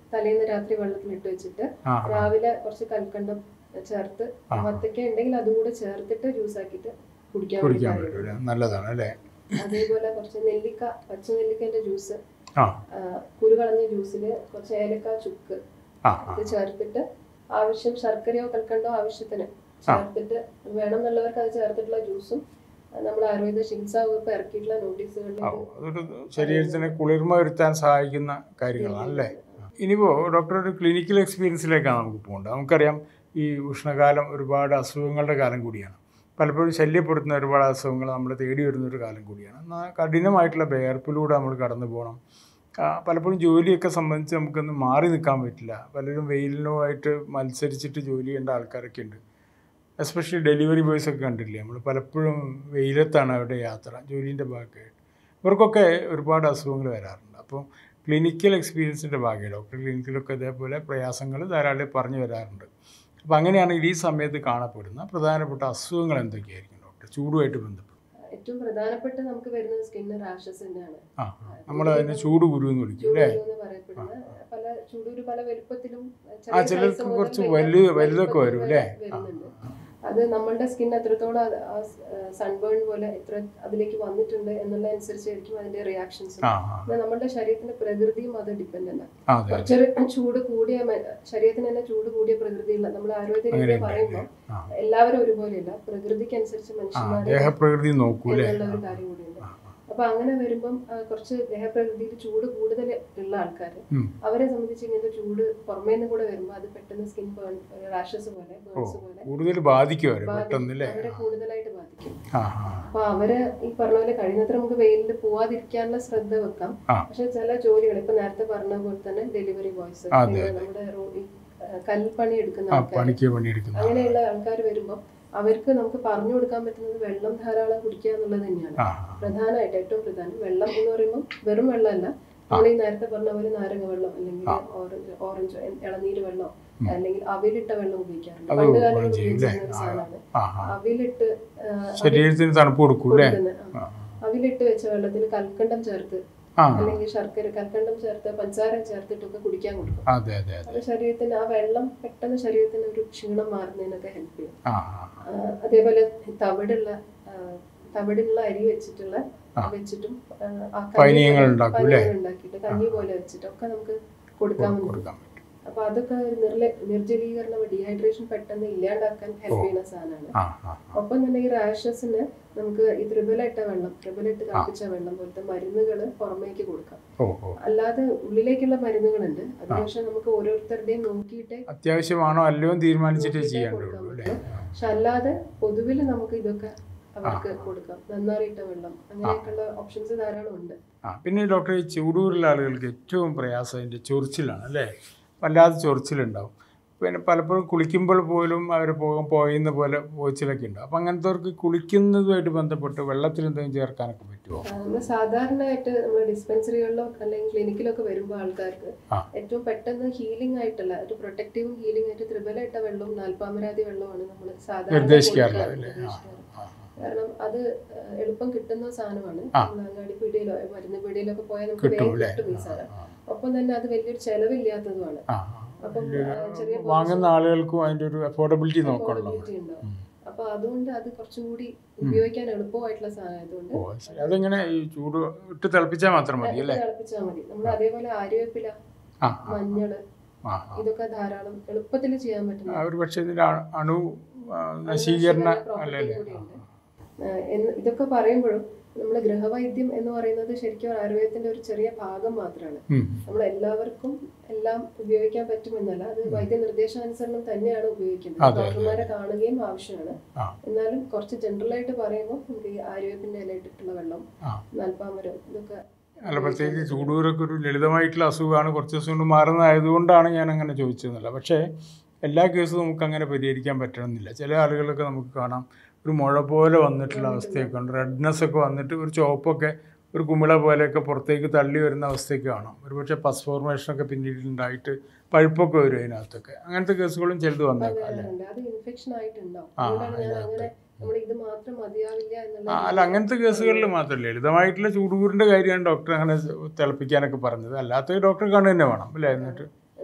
തലേന്ന് രാത്രി വെള്ളത്തിലിട്ട് വെച്ചിട്ട് ആ രാവിലെ കുറച്ച് കൽക്കണ്ടം ചേർത്ത് ആ. വത്തക്ക ഉണ്ടെങ്കിൽ അതും കൂടെ ചേർത്തിട്ട് ജ്യൂസ് ആക്കിയിട്ട് കുടിക്കാൻ വേണ്ടി കുടിക്കാൻ പറയുന്നു. പറ്റൂല നല്ലതാണ് അല്ലേ അതേപോലെ കുറച്ച് നെല്ലിക്ക പച്ച നെല്ലിക്കന്റെ ജ്യൂസ് ആ കുരു കളഞ്ഞ ജ്യൂസിൽ കുറച്ച് ഏലക്ക ചുക്ക് ആ ആ ഇത് ചേർത്തിട്ട് ആവശ്യം ശർക്കരയോ കൽക്കണ്ടോ ആവശ്യത്തിന് ചേർത്തിട്ട് വേണമെന്നുള്ളവർക്ക് അത് ചേർത്തിട്ടുള്ള ജ്യൂസും നമ്മൾ ആയുർവേദ ചികിത്സ വകുപ്പ് ഇറക്കിയിട്ടുള്ള നോട്ടീസുകളിൽ ആ, അതൊരു ശരീരത്തിന് കുളിർമ വരുത്താൻ സഹായിക്കുന്ന കാര്യങ്ങളാണ് അല്ലേ ഇനിയിപ്പോൾ ഡോക്ടർ ഒരു ക്ലിനിക്കൽ എക്സ്പീരിയൻസിലേക്കാണ് നമുക്ക് പോകേണ്ടത് നമുക്കറിയാം ഈ ഉഷ്ണകാലം ഒരുപാട് അസുഖങ്ങളുടെ കാലം കൂടിയാണ് പലപ്പോഴും ശല്യപ്പെടുത്തുന്ന ഒരുപാട് അസുഖങ്ങൾ നമ്മൾ തേടി വരുന്ന ഒരു കാലം കൂടിയാണ് എന്നാൽ കഠിനമായിട്ടുള്ള വേർപ്പിലൂടെ നമ്മൾ കടന്നു പോകണം ആ, പലപ്പോഴും ജോലിയൊക്കെ സംബന്ധിച്ച് നമുക്കൊന്ന് മാറി നിൽക്കാൻ പറ്റില്ല പലരും വെയിലിനുമായിട്ട് മത്സരിച്ചിട്ട് ജോലി ചെയ്യേണ്ട ആൾക്കാരൊക്കെ ഉണ്ട് എസ്പെഷ്യലി ഡെലിവറി ബോയ്സ് ഒക്കെ കണ്ടില്ലേ നമ്മൾ പലപ്പോഴും വെയിലത്താണ് അവരുടെ യാത്ര ജോലീൻ്റെ ഭാഗമായിട്ട് ഇവർക്കൊക്കെ ഒരുപാട് അസുഖങ്ങൾ വരാറുണ്ട് അപ്പോൾ ക്ലിനിക്കൽ എക്സ്പീരിയൻസിൻ്റെ ഭാഗമായി ഡോക്ടർ ക്ലിനിക്കിലൊക്കെ ഇതേപോലെ പ്രയാസങ്ങൾ ധാരാളം പറഞ്ഞു വരാറുണ്ട് അപ്പോൾ അങ്ങനെയാണെങ്കിൽ ഈ സമയത്ത് കാണപ്പെടുന്ന പ്രധാനപ്പെട്ട അസുഖങ്ങൾ എന്തൊക്കെയായിരിക്കും ഡോക്ടർ ചൂടുമായിട്ട് ബന്ധപ്പെട്ട് ഏറ്റവും പ്രധാനപ്പെട്ട നമുക്ക് വരുന്നത് സ്കിന്ന് റാഷസ് തന്നെയാണ് ആ നമ്മൾ അതിനെ ചൂട് കുരു എന്ന് വിളിക്കും അല്ലേ ചൂടുകുരു എന്ന് പറയപ്പെടുന്ന പല ചൂടുകുരു പല വലുപ്പത്തിലും ആ, ചിലർക്ക് കുറച്ച് വലു വലുതൊക്കെ വരും അല്ലേ? വരുന്നുണ്ട് അത് നമ്മളുടെ സ്കിൻ എത്രത്തോളം സൺബേൺ പോലെ എത്ര അതിലേക്ക് വന്നിട്ടുണ്ട് എന്നുള്ള അനുസരിച്ചായിരിക്കും അതിന്റെ റിയാക്ഷൻസ് ആ ആ നമ്മളുടെ ശരീരത്തിന്റെ പ്രകൃതിയും അത് ഡിപ്പെൻഡന്റ് ആണ് ആ, അതെ അതെ കുറച്ചൊരു ചൂട് കൂടിയ മ- ശരീരത്തിന് തന്നെ ചൂട് കൂടിയ പ്രകൃതിയുള്ള നമ്മൾ ആയുർവേദ രീതി അങ്ങനെയുണ്ട് പറയുമ്പോൾ ആ എല്ലാവരും ഒരുപോലെയല്ല പ്രകൃതിക്ക് അനുസരിച്ച് ആ മനുഷ്യന്മാരെ ദേഹപ്രകൃതി നോക്കൂ അല്ലേ എന്നുള്ള ഒരു കാര്യം കൂടിയുണ്ട് അപ്പൊ അങ്ങനെ വരുമ്പം ആ, കുറച്ച് ദേഹപ്രകൃതിയിൽ ചൂട് കൂടുതൽ ഉള്ള ആൾക്കാർ ഉം. അവരെ സംബന്ധിച്ച് ഇങ്ങനത്തെ ചൂട് പുറമേ നിന്ന് കൂടെ വരുമ്പോൾ അത് പെട്ടെന്ന് സ്കിൻ ബേൺ റാഷസ് പോലെ ബേൺസ് പോലെ കൂടുതൽ ബാധിക്കും അവരെ ബാധിക്കും. പെട്ടെന്ന് അല്ലേ അവരെ കൂടുതലായിട്ട് ബാധിക്കും ആ ആ അപ്പൊ അവര് ഈ പറഞ്ഞ പോലെ കഴിയുന്നത്ര നമുക്ക് വെയിലിൽ പോവാതിരിക്കാനുള്ള ശ്രദ്ധ വെക്കാം ആ. പക്ഷെ ചില ജോലികൾ ഇപ്പൊ നേരത്തെ പറഞ്ഞ പോലെ തന്നെ ഡെലിവറി ബോയ്സ് അതെ, നമ്മുടെ റോ- ഈ, ആ, കൽപ്പണി എടുക്കുന്ന ആ ആൾക്കാർ പണിക്ക് പണിയെടുക്കുന്ന അങ്ങനെയുള്ള ആൾക്കാർ വരുമ്പോൾ അവർക്ക് നമുക്ക് പറഞ്ഞു കൊടുക്കാൻ പറ്റുന്നത് വെള്ളം ധാരാളം കുടിക്കുക എന്നുള്ളത് തന്നെയാണ് ആ പ്രധാനമായിട്ട് ഏറ്റവും പ്രധാനം വെള്ളം എന്ന് പറയുമ്പോൾ വെറും വെള്ളമല്ല നമ്മൾ ഈ നേരത്തെ പറഞ്ഞ പോലെ നാരങ്ങ വെള്ളം അല്ലെങ്കിൽ ഓറഞ്ച് ഓറഞ്ച് ഇളനീര് വെള്ളം അല്ലെങ്കിൽ അവിലിട്ട വെള്ളം ഉപയോഗിക്കാറുണ്ട് അത് പണ്ട് കാലങ്ങളിൽ ഗുണം ചെയ്യും ഉപയോഗിച്ചിരുന്ന അല്ലേ? ഒരു സാധനമാണ് ആ ആ അവിലിട്ട് ആ, ശരീരത്തിന് തണുപ്പ് കൊടുക്കും അല്ലേ കൊടുക്കുന്ന, ആ. ആ അവിലിട്ട് വെച്ച വെള്ളത്തിൽ കൽക്കണ്ടം ചേർത്ത് ആ അല്ലെങ്കിൽ ശർക്കര കൽക്കണ്ടം ചേർത്ത് പഞ്ചാര ചേർത്തിട്ടൊക്കെ കുടിക്കാൻ കൊടുക്കും അതെ അതെ അതെ അത് ശരീരത്തിന് ആ വെള്ളം പെട്ടെന്ന് ശരീരത്തിന് ഒരു ക്ഷീണം മാറുന്നതിനൊക്കെ ഹെൽപ്പ് ചെയ്യും ആ ആ ആ, അതേപോലെ തവിടുള്ള ആ, തവിടുള്ള അരി വെച്ചിട്ടുള്ള ആ. വെച്ചിട്ടും ആ, ആ കഞ്ഞി പാനീയങ്ങൾ പോലെ- ഉണ്ടാക്കും അല്ലേ? പാനീയങ്ങൾ ഉണ്ടാക്കിയിട്ട് കഞ്ഞി പോലെ വെച്ചിട്ടൊക്കെ നമുക്ക് കൊടുക്കാൻ പറ്റും കൊടുക്കാൻ പറ്റും അപ്പൊ അതൊക്കെ ഒരു നിർല- നിർജ്ജലീകരണം ഡീഹൈഡ്രേഷൻ പെട്ടെന്ന് ഇല്ലാണ്ടാക്കാൻ ഹെൽപ്പ് ചെയ്യുന്ന സാധനമാണ് ആ ആ ഒപ്പം തന്നെ ഈ റാഷസിന് നമുക്ക് ഈ ത്രിബലിട്ട വെള്ളം ത്രിബലിട്ട് തിളപ്പിച്ച വെള്ളം പോലത്തെ മരുന്നുകൾ പുറമേക്ക് കൊടുക്കാം ഓ ഓ അല്ലാതെ ഉള്ളിലേക്കുള്ള മരുന്നുകളുണ്ട് അത് പക്ഷെ നമുക്ക് ഓരോരുത്തരുടെയും നോക്കിയിട്ടേ അത്യാവശ്യമാണോ അല്ലയോ എന്ന് തീരുമാനിച്ചിട്ട് നോക്കിയിട്ടേ ചെയ്യേണ്ടുള്ളൂ കൊടുക്കാൻ അല്ലേ പറ്റുള്ളൂ. പക്ഷെ അല്ലാതെ പൊതുവിൽ നമുക്ക് ഇതൊക്കെ അവർക്ക് കൊടുക്കാം നന്നാറിയിട്ട വെള്ളം അങ്ങനെയൊക്കെയുള്ള ഓപ്ഷൻസ് ധാരാളം ഉണ്ട് ആ പിന്നെ ഡോക്ടർ ഈ ചൂടൂരിലെ ആളുകൾക്ക് ഏറ്റവും പ്രയാസം അതിൻ്റെ ചൊറിച്ചിലാണ് അല്ലേ വല്ലാതെ ചൊറിച്ചിലുണ്ടാവും പിന്നെ പലപ്പോഴും കുളിക്കുമ്പോൾ പോലും അവർ പോകും പോയിന്ന പോലെ പോച്ചിലൊക്കെ ഉണ്ട് അപ്പം അങ്ങനത്തെവർക്ക് കുളിക്കുന്നതുമായിട്ട് ബന്ധപ്പെട്ട് വെള്ളത്തിൽ എന്തെങ്കിലും ചേർക്കാനൊക്കെ പറ്റുമോ ആ, നമ്മൾ സാധാരണയായിട്ട് നമ്മൾ ഡിസ്പെൻസറികളിലോ അല്ലെങ്കിൽ ക്ലിനിക്കിലൊക്കെ വരുമ്പോൾ ആൾക്കാർക്ക് ആ. ഏറ്റവും പെട്ടെന്ന് ഹീലിംഗ് ആയിട്ടുള്ള ഒരു പ്രൊട്ടക്റ്റീവും ഹീലിംഗ് ആയിട്ട് ത്രിബലിട്ട വെള്ളവും നാൽപ്പാമരാതി വെള്ളമാണ് നമ്മൾ സാധാരണ നിർദ്ദേശിക്കാറുള്ളത് കൊടുക്കാറ്, അല്ലേ? ആ, നിർദ്ദേശിക്കാറ്. ആ, കാരണം അത് ആ, എളുപ്പം കിട്ടുന്ന സാധനമാണ് ആ. നമ്മൾ അങ്ങാടി പീടിയിലോ മരുന്ന് പീടിയിലൊക്കെ പോയാൽ നമുക്ക് കിട്ടും വേഗം അല്ലേ കിട്ടും ഈ സാധനം ഒപ്പം തന്നെ അത് വലിയൊരു ചെലവില്ലാത്തതുമാണ് ആ, ആ. അപ്പം വലിയൊരു ആ, ചെറിയ വാങ്ങുന്ന ആളുകൾക്കും അതിൻ്റെ ഒരു അഫോർഡബിലിറ്റി നോക്കണം നമ്മൾ affordability ഉണ്ടാവും അപ്പൊ അതുകൊണ്ട് അത് കുറച്ചും കൂടി ഉപയോഗിക്കാൻ എളുപ്പമായിട്ടുള്ള സാധനം ആയതുകൊണ്ട് ഓ ശരി അതെങ്ങനെ ഈ ചൂട് ഇട്ട് തിളപ്പിച്ചാൽ മാത്രം മതി അല്ലേ തിളപ്പിച്ചാൽ മതി നമ്മൾ അതേപോലെ ആര്യവേപ്പില ആ ആ, മഞ്ഞള് ആ ആ. ഇതൊക്കെ ധാരാളം എളുപ്പത്തിൽ ചെയ്യാൻ പറ്റുന്ന ആ, ഒരു പക്ഷേ ഇതിൻ്റെ അണു- അണു ആ, നശീകരണ property അല്ലല്ലേ കൂടിയുണ്ട്. ആ, എന്ന് ഇതൊക്കെ പറയുമ്പോഴും നമ്മൾ ഗൃഹവൈദ്യം എന്ന് പറയുന്നത് ശരിക്കും ആയുർവേദത്തിന്റെ ഒരു ചെറിയ ഭാഗം മാത്രമാണ് ഉം. നമ്മൾ എല്ലാവർക്കും എല്ലാം ഉപയോഗിക്കാൻ പറ്റുമെന്നല്ല അത് വൈദ്യ നിർദ്ദേശാനുസരണം തന്നെയാണ് ഉപയോഗിക്കുന്നത് അതെ, അതെ, ഡോക്ടർമാരെ കാണുകയും ആവശ്യമാണ് ആ. എന്നാലും കുറച്ച് ജനറൽ ആയിട്ട് പറയുമ്പോൾ നമുക്ക് ഈ ആയുർവേദത്തിന്റെ ഇലയിട്ടിട്ടുള്ള വെള്ളം ആ. നൽപ്പാമരം ഇതൊക്കെ അല്ല പ്രത്യേകിച്ച് ചൂടൂരൊക്കെ ഒരു ലളിതമായിട്ടുള്ള അസുഖമാണ് കുറച്ച് ദിവസം കൊണ്ട് മാറുന്നതായതുകൊണ്ടാണ് ഞാൻ അങ്ങനെ ചോദിച്ചതെന്നല്ല പക്ഷേ എല്ലാ കേസും നമുക്ക് അങ്ങനെ പരിഹരിക്കാൻ പറ്റണമെന്നില്ല ചില ആളുകളൊക്കെ നമുക്ക് കാണാം ഒരു മുഴ പോലെ വന്നിട്ടുള്ള അവസ്ഥയൊക്കെ ഉണ്ട് റെഡ്നെസ് ഒക്കെ വന്നിട്ട് ഒരു ചുവപ്പൊക്കെ ഒരു കുമിള പോലെയൊക്കെ പുറത്തേക്ക് തള്ളി വരുന്ന അവസ്ഥയൊക്കെ കാണാം ഒരു പക്ഷേ പസ് ഫോർമേഷനൊക്കെ പിന്നീട് ഉണ്ടായിട്ട് പഴുപ്പൊക്കെ വരും അതിനകത്തൊക്കെ അങ്ങനത്തെ കേസുകളും ചിലത് വന്നേക്കാം അല്ലേ വരാറുണ്ട് അത് ഇൻഫെക്ഷൻ ആയിട്ടുണ്ടാവും ആ, അതുകൊണ്ടാണ് ഞാൻ അതിനകത്ത്. അങ്ങനെ നമ്മൾ ഇത് മാത്രം മതിയാവില്ല ആ, എന്നുള്ള അല്ല അങ്ങനത്തെ കേസുകളിൽ മാത്രമല്ല ലളിതമായിട്ടുള്ള ചൂടുകൂരിൻ്റെ കാര്യമാണ് ഡോക്ടർ അങ്ങനെ തിളപ്പിക്കാനൊക്കെ പറഞ്ഞത് അല്ലാത്ത ഡോക്ടറെ കാണുക തന്നെ വേണം അല്ലേ എന്നിട്ട്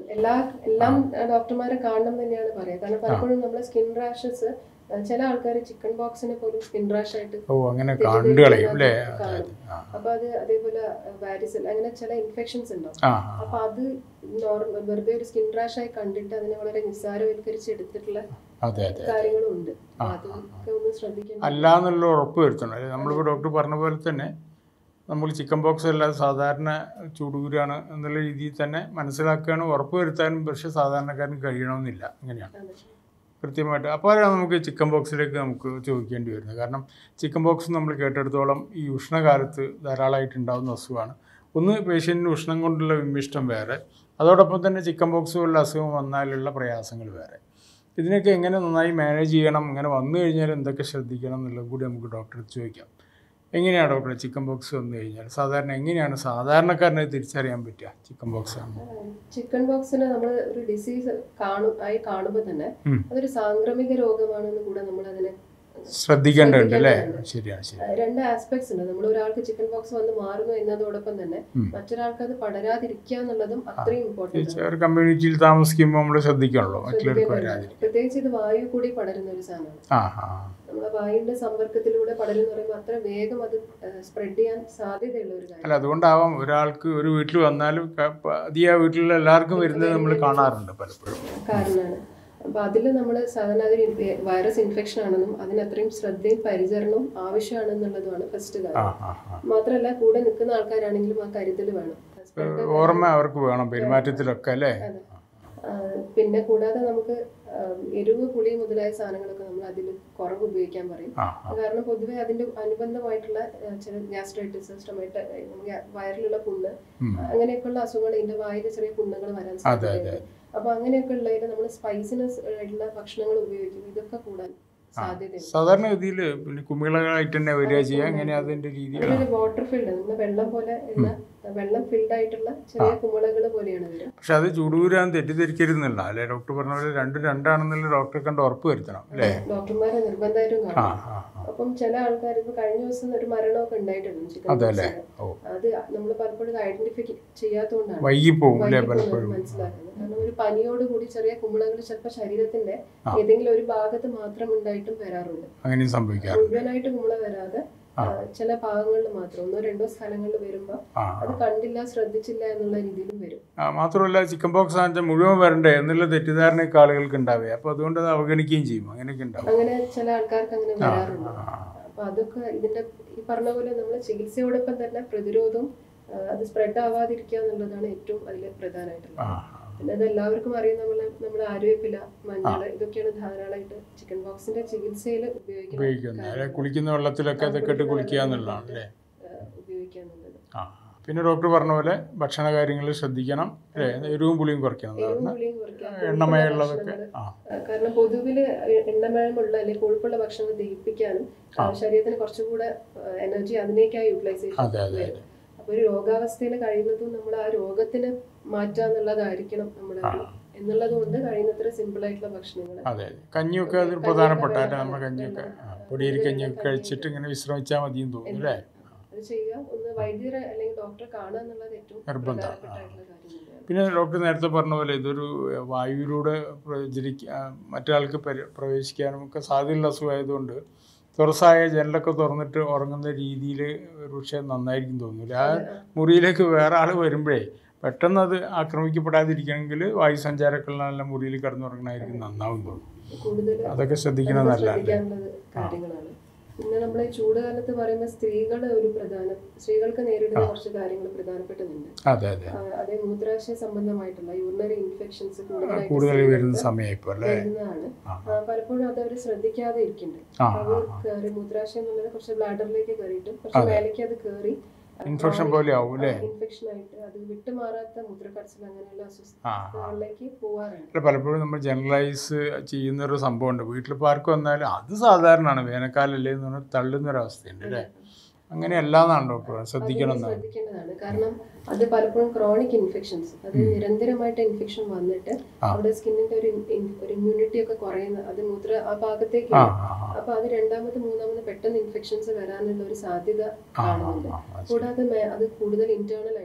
എല്ലാ എല്ലാം ഡോക്ടർമാരെ കാണണം തന്നെയാണ് പറയാ കാരണം പലപ്പോഴും നമ്മളെ സ്കിൻ റാഷസ് ചില ആൾക്കാർ ചിക്കൻ ബോക്സിനെ പോലും സ്കിൻ റാഷ് ആയിട്ട് ഓ അങ്ങനെ കണ്ടു കളയും അല്ലേ അതെ കാണും. ആ അപ്പൊ അത് അതേപോലെ വാരിസൽ അങ്ങനെ ചില ഇൻഫെക്ഷൻസ് ഉണ്ടാവും ആ അപ്പൊ അത് നോർമൽ വെറുതെ ഒരു സ്കിൻ റാഷ് ആയി കണ്ടിട്ട് അതിനെ വളരെ നിസ്സാരവൽക്കരിച്ച് എടുത്തിട്ടുള്ള അതെ അതെ കാര്യങ്ങളും ഉണ്ട് അപ്പൊ അതൊക്കെ ഒന്ന് ശ്രദ്ധിക്കണം അല്ല എന്നുള്ള ഉറപ്പ് വരുത്തണം അല്ലേ നമ്മളിപ്പോൾ ഡോക്ടർ പറഞ്ഞ പോലെ തന്നെ നമ്മൾ ചിക്കൻ ബോക്സ് അല്ലാതെ സാധാരണ ചൂടുകൂരാണ് എന്നുള്ള രീതിയിൽ തന്നെ മനസ്സിലാക്കുകയാണ് ഉറപ്പ് വരുത്താനും പക്ഷേ സാധാരണക്കാരന് കഴിയണമെന്നില്ല അങ്ങനെയാണ് അതെ. കൃത്യമായിട്ട് അപ്പോഴാണ് നമുക്ക് ചിക്കൻ ബോക്സിലേക്ക് നമുക്ക് ചോദിക്കേണ്ടി വരുന്നത് കാരണം ചിക്കൻ ബോക്സ് നമ്മൾ കേട്ടെടുത്തോളം ഈ ഉഷ്ണകാലത്ത് ധാരാളമായിട്ട് ഉണ്ടാകുന്ന അസുഖമാണ് ഒന്ന് പേഷ്യൻറ്റിന് ഉഷ്ണം കൊണ്ടുള്ള വിമ്മിഷ്ടം വേറെ അതോടൊപ്പം തന്നെ ചിക്കൻ ബോക്സ് പോലുള്ള അസുഖം വന്നാലുള്ള പ്രയാസങ്ങൾ വേറെ ഇതിനൊക്കെ എങ്ങനെ നന്നായി മാനേജ് ചെയ്യണം ഇങ്ങനെ വന്നു കഴിഞ്ഞാൽ എന്തൊക്കെ ശ്രദ്ധിക്കണം എന്നുള്ളത് കൂടി നമുക്ക് ഡോക്ടറെ ചോദിക്കാം എങ്ങനെയാണ് ഡോക്ടറെ ചിക്കൻ ബോക്സ് വന്നു കഴിഞ്ഞാൽ സാധാരണ എങ്ങനെയാണ് സാധാരണക്കാരനെ തിരിച്ചറിയാൻ പറ്റുക ചിക്കൻ ബോക്സ് ആണ് ചിക്കൻ ബോക്സിന് നമ്മൾ ഒരു ഡിസീസ് കാണും ആയി കാണുമ്പോൾ തന്നെ ഉം. അതൊരു സാംക്രമിക രോഗമാണെന്ന് കൂടെ നമ്മൾ അതിനെ ശ്രദ്ധിക്കേണ്ടതുണ്ട് അല്ലേ ശ്രദ്ധിക്കേണ്ടതുണ്ട്. ശരിയാണ് ശരി അഹ് രണ്ട് ആസ്പെക്ട്സ് ഉണ്ട് നമ്മൾ ഒരാൾക്ക് ചിക്കൻ ബോക്സ് വന്ന് മാറുന്നു എന്നതോടൊപ്പം തന്നെ ഉം. മറ്റൊരാൾക്ക് അത് പടരാതിരിക്കുക എന്നുള്ളതും അത്രയും ഇമ്പോർട്ടൻ്റ് ആണ് ഒരു കമ്മ്യൂണിറ്റിയിൽ താമസിക്കുമ്പോൾ നമ്മൾ ശ്രദ്ധിക്കണമല്ലോ മറ്റുള്ളവർക്ക് വരാതിരിക്കും പ്രത്യേകിച്ച് ഇത് വായു കൂടി പടരുന്ന ഒരു സാധനമാണ് ആ ആ നമ്മളെ വായുവിന്റെ സമ്പർക്കത്തിലൂടെ പടരുന്ന പറയുമ്പോൾ അത്ര വേഗം അത് സ്പ്രെഡ് ചെയ്യാൻ സാധ്യതയുള്ള ഒരു കാര്യം അല്ല അതുകൊണ്ടാവാം ഒരാൾക്ക് ഒരു വീട്ടിൽ വന്നാലും അധികം ആ വീട്ടിലുള്ള എല്ലാവർക്കും വരുന്നത് നമ്മൾ കാണാറുണ്ട് പലപ്പോഴും കാരണമാണ് അപ്പൊ അതിൽ നമ്മൾ സാധാരണ അതൊരു വൈറസ് ഇൻഫെക്ഷൻ ആണെന്നും അതിന് അത്രയും ശ്രദ്ധയും പരിചരണവും ആവശ്യമാണെന്നുള്ളതുമാണ് ഫസ്റ്റ് ആ കാര്യം ആ ആ മാത്രമല്ല കൂടെ നിൽക്കുന്ന ആൾക്കാരാണെങ്കിലും ആ കരുതൽ വേണം Spread ഓർമ്മ അവർക്ക് വേണം പെരുമാറ്റത്തിലൊക്കെ അല്ലേ അതെ. ആ, പിന്നെ കൂടാതെ നമുക്ക് ആ, എരിവ് പുളി മുതലായ സാധനങ്ങളൊക്കെ നമ്മൾ അതിൽ കുറവ് ഉപയോഗിക്കാൻ പറയും ആ ആ കാരണം പൊതുവെ അതിന്റെ അനുബന്ധമായിട്ടുള്ള ആ, ചില ഗ്യാസ്ട്രൈറ്റിസ് സ്റ്റൊമേറ്റ വയറിലുള്ള പുണ്ണ് ഉം. അങ്ങനെയൊക്കെയുള്ള അസുഖങ്ങൾ ഇതിന്റെ വായിൽ ചെറിയ പുണ്ണുകൾ വരാൻ അതെ അതെ സാധ്യതയുണ്ട് അപ്പൊ അങ്ങനെയൊക്കെ ഉള്ളതിൽ നമ്മൾ സ്പൈസിനസ് ആയിട്ടുള്ള ഭക്ഷണങ്ങൾ ഉപയോഗിക്കും ഇതൊക്കെ കൂടാൻ സാധ്യതയുണ്ട് സാധാരണഗതിയിൽ പിന്നെ കുമിളകളായിട്ട് തന്നെ വരിക ചെയ്യുക അങ്ങനെ അതിൻ്റെ രീതിയാണ് അതിലൊരു വാട്ടർ ഫിൽഡ് നമ്മൾ വെള്ളം പോലെ ഉള്ള വെള്ളം ഫിൽഡ് ആയിട്ടുള്ള ചെറിയ കുമിളകൾ പോലെയാണ് വരിക പക്ഷെ അത് ചൂടുകൂരാൻ തെറ്റിദ്ധരിക്കരുന്നില്ല അല്ലേ ഡോക്ടർ പറഞ്ഞ പോലെ രണ്ടും രണ്ടാണെന്നുള്ള ഡോക്ടറെ കണ്ട് ഉറപ്പ് വരുത്തണം അല്ലേ ഡോക്ടർമാരെ നിർബന്ധമായിട്ടും ആ കാണും ആ ആ. അപ്പം ചില ആൾക്കാർ ഇപ്പൊ കഴിഞ്ഞ ദിവസം ഒരു മരണമൊക്കെ ഉണ്ടായിട്ടുണ്ട് ചിക്കൻ അതെ അല്ലേ ഓ അത് നമ്മൾ പലപ്പോഴും ഐഡന്റിഫൈ ചെയ്യാത്തതുകൊണ്ടാണ് വൈകിപ്പോവും അല്ലേ വൈകി പോകുന്നത് പലപ്പോഴും മനസ്സിലാക്കുന്നത് കാരണം ഒരു പനിയോട് കൂടി ചെറിയ കുമിളകൾ ചിലപ്പോൾ ശരീരത്തിന്റെ ഏതെങ്കിലും ഒരു ഭാഗത്ത് മാത്രം ഉണ്ടായിട്ടും വരാറുണ്ട് അങ്ങനെയും സംഭവിക്കാറ് മുഴുവനായിട്ട് കുമിള വരാതെ ആ, ചില ഭാഗങ്ങളിൽ മാത്രം ഒന്നോ രണ്ടോ സ്ഥലങ്ങളിൽ വരുമ്പോൾ ആ അത് കണ്ടില്ല ശ്രദ്ധിച്ചില്ല എന്നുള്ള രീതിയിലും വരും ആ, മാത്രമല്ല ചിക്കൻ ബോക്സ് ആണെന്ന് മുഴുവൻ വരണ്ടേ എന്നുള്ള തെറ്റിദ്ധാരണയൊക്കെ ആളുകൾക്ക് ഉണ്ടാവുക അപ്പോൾ അതുകൊണ്ട് അത് അവഗണിക്കുകയും ചെയ്യും അങ്ങനെയൊക്കെ ഉണ്ടാവും അങ്ങനെ ചില ആൾക്കാർക്ക് അങ്ങനെ വരാറുണ്ട് ആ, അപ്പൊ അതൊക്കെ ഇതിന്റെ ഈ പറഞ്ഞ പോലെ നമ്മൾ ചികിത്സയോടൊപ്പം തന്നെ പ്രതിരോധവും ആ, അത് സ്പ്രെഡ് ആവാതിരിക്കുക എന്നുള്ളതാണ് ഏറ്റവും അതിൽ പ്രധാനമായിട്ടുള്ളത് ആ, പിന്നെ അത് എല്ലാവർക്കും അറിയാം നമ്മളെ നമ്മുടെ ആരോഗ്യപ്പില മഞ്ഞൾ ഇതൊക്കെയാണ് ധാരാളമായിട്ട് ചിക്കൻ ബോക്സിന്റെ ചികിത്സയിൽ ഉപയോഗിക്കുന്ന ഉപയോഗിക്കുന്നത് അല്ലെ കുളിക്കുന്ന വെള്ളത്തിലൊക്കെ അതൊക്കെ ഇട്ട് കുളിക്കുക എന്നുള്ളതാണ് അല്ലേ ആ, ഉപയോഗിക്കുക എന്നുള്ളത് ആ പിന്നെ ഡോക്ടർ പറഞ്ഞ പോലെ ഭക്ഷണ കാര്യങ്ങളിൽ ശ്രദ്ധിക്കണം അല്ലേ എരിവും പുളിയും കുറയ്ക്കണം എരിവും കാരണം പുളിയും കുറയ്ക്കുക. എണ്ണമയുള്ളതൊക്കെ ഭക്ഷണങ്ങള്. ആ ആ, കാരണം പൊതുവില് എണ്ണമയമുള്ള അല്ലെങ്കിൽ കൊഴുപ്പുള്ള ഭക്ഷണം ദഹിപ്പിക്കാനും ആ, ശരീരത്തിന് കുറച്ചുകൂടെ എനർജി അതിനേക്കായി യൂട്ടിലൈസേഷൻ അതെ അതെ അതെ അപ്പൊ ഒരു രോഗാവസ്ഥയിൽ കഴിയുന്നതും നമ്മൾ ആ രോഗത്തിന് മാറ്റുക എന്നുള്ളതായിരിക്കണം നമ്മുടെ ഒരു- എന്നുള്ളത് കൊണ്ട് കഴിയുന്നത്ര സിമ്പിൾ ആയിട്ടുള്ള ഭക്ഷണങ്ങൾ അതെ അതെ കഞ്ഞിയൊക്കെ അതിൽ പ്രധാനപ്പെട്ട അല്ലേ നമ്മുടെ കഞ്ഞിയൊക്കെ ആ, പൊടിയരി കഞ്ഞിയൊക്കെ കഴിച്ചിട്ട് ഇങ്ങനെ വിശ്രമിച്ചാൽ മതിയെന്ന് തോന്നുന്നു അല്ലേ അത് ചെയ്യുക ഒന്ന് വൈദ്യരെ അല്ലെങ്കിൽ ഡോക്ടറെ കാണുക എന്നുള്ളത് ഏറ്റവും നിർബന്ധം. പ്രധാനപ്പെട്ടായിട്ടുള്ള കാര്യം തന്നെയാണ് പിന്നെ ഡോക്ടർ നേരത്തെ പറഞ്ഞ പോലെ ഇതൊരു വായുവിലൂടെ പ്രചരിക്കാൻ മറ്റൊരാൾക്ക് പരി- പ്രവേശിക്കാനും ഒക്കെ സാധ്യതയുള്ള അസുഖമായതുകൊണ്ട് തുറസായ ജനലൊക്കെ തുറന്നിട്ട് ഉറങ്ങുന്ന രീതിയിൽ ഒരു പക്ഷേ നന്നായിരിക്കും തോന്നുന്നില്ല ആ മുറിയിലേക്ക് വേറെ ആൾ വരുമ്പോഴേ പെട്ടെന്ന് അത് ആക്രമിക്കപ്പെടാതിരിക്കണമെങ്കിൽ വായുസഞ്ചാരമൊക്കെ നല്ല മുറിയിൽ കിടന്നുറങ്ങണമായിരിക്കും നന്നാവും തോന്നുന്നു കൂടുതൽ അതൊക്കെ ശ്രദ്ധിക്കുന്നത് നല്ലതാണ് ശ്രദ്ധിക്കാനുള്ളത് കാര്യങ്ങളാണ് പിന്നെ നമ്മൾ ഈ ചൂട് കാലത്ത് പറയുമ്പോൾ സ്ത്രീകൾ ഒരു പ്രധാന സ്ത്രീകൾക്ക് നേരിടുന്ന കുറച്ച് കാര്യങ്ങൾ പ്രധാനപ്പെട്ടതുണ്ട് അതെ അതെ ആ, അതേ മൂത്രാശയ സംബന്ധമായിട്ടുള്ള യൂറിനറി ഇൻഫെക്ഷൻസ് കൂടുതലായിട്ട് കൂടുതൽ സ്ത്രീകൾക്ക് വരുന്ന സമയമായിപ്പോൾ അല്ലേ വരുന്നതാണ് ആ. ആ, പലപ്പോഴും അത് അവർ ശ്രദ്ധിക്കാതെ ഇരിക്കുന്നുണ്ട് ആ, അത് കയറി മൂത്രാശയം എന്നുള്ളത് കുറച്ച് ബ്ലാഡറിലേക്ക് കയറിയിട്ട് കുറച്ച് മേലേക്ക് അത് കയറി ഇൻഫെക്ഷൻ പോലെ ആവും അല്ലേ ഇൻഫെക്ഷൻ ആയിട്ട് അത് വിട്ടുമാറാത്ത മൂത്രക്കടച്ചിൽ അങ്ങനെയുള്ള ആ അസ്വസ്ഥതകളിലേക്ക് പോവാറുണ്ട് അല്ല പലപ്പോഴും നമ്മൾ ജനറലൈസ് ചെയ്യുന്ന ഒരു സംഭവമുണ്ട് വീട്ടിൽ പാർക്ക് വന്നാലും അത് സാധാരണയാണ് വേനൽക്കാലല്ലേ എന്ന് പറഞ്ഞാൽ തള്ളുന്നൊരവസ്ഥയുണ്ട് അല്ലേ അങ്ങനെയല്ല എന്നാണ് ഡോക്ടർ ശ്രദ്ധിക്കണം എന്നാണ് ശ്രദ്ധിക്കേണ്ടതാണ് കാരണം അത് പലപ്പോഴും ക്രോണിക് ഇൻഫെക്ഷൻസ് അത് നിരന്തരമായിട്ട് ഇൻഫെക്ഷൻ വന്നിട്ട് ആ. അവിടെ സ്കിന്നിന്റെ ഒരു ഇൻ- ഒരു ഇമ്മ്യൂണിറ്റി ഒക്കെ കുറയുന്ന അത് മൂത്ര ആ ഭാഗത്തേക്ക് ആ വരും. ആ ആ, അപ്പൊ അത് രണ്ടാമത് മൂന്നാമത് പെട്ടെന്ന് ഇൻഫെക്ഷൻസ് വരാനുള്ള ഒരു സാധ്യത ആ, കാണുന്നുണ്ട് ആ, ആ, ശരി. കൂടാതെ മേ- അത് കൂടുതൽ ഇന്റേണൽ ആയിട്ട്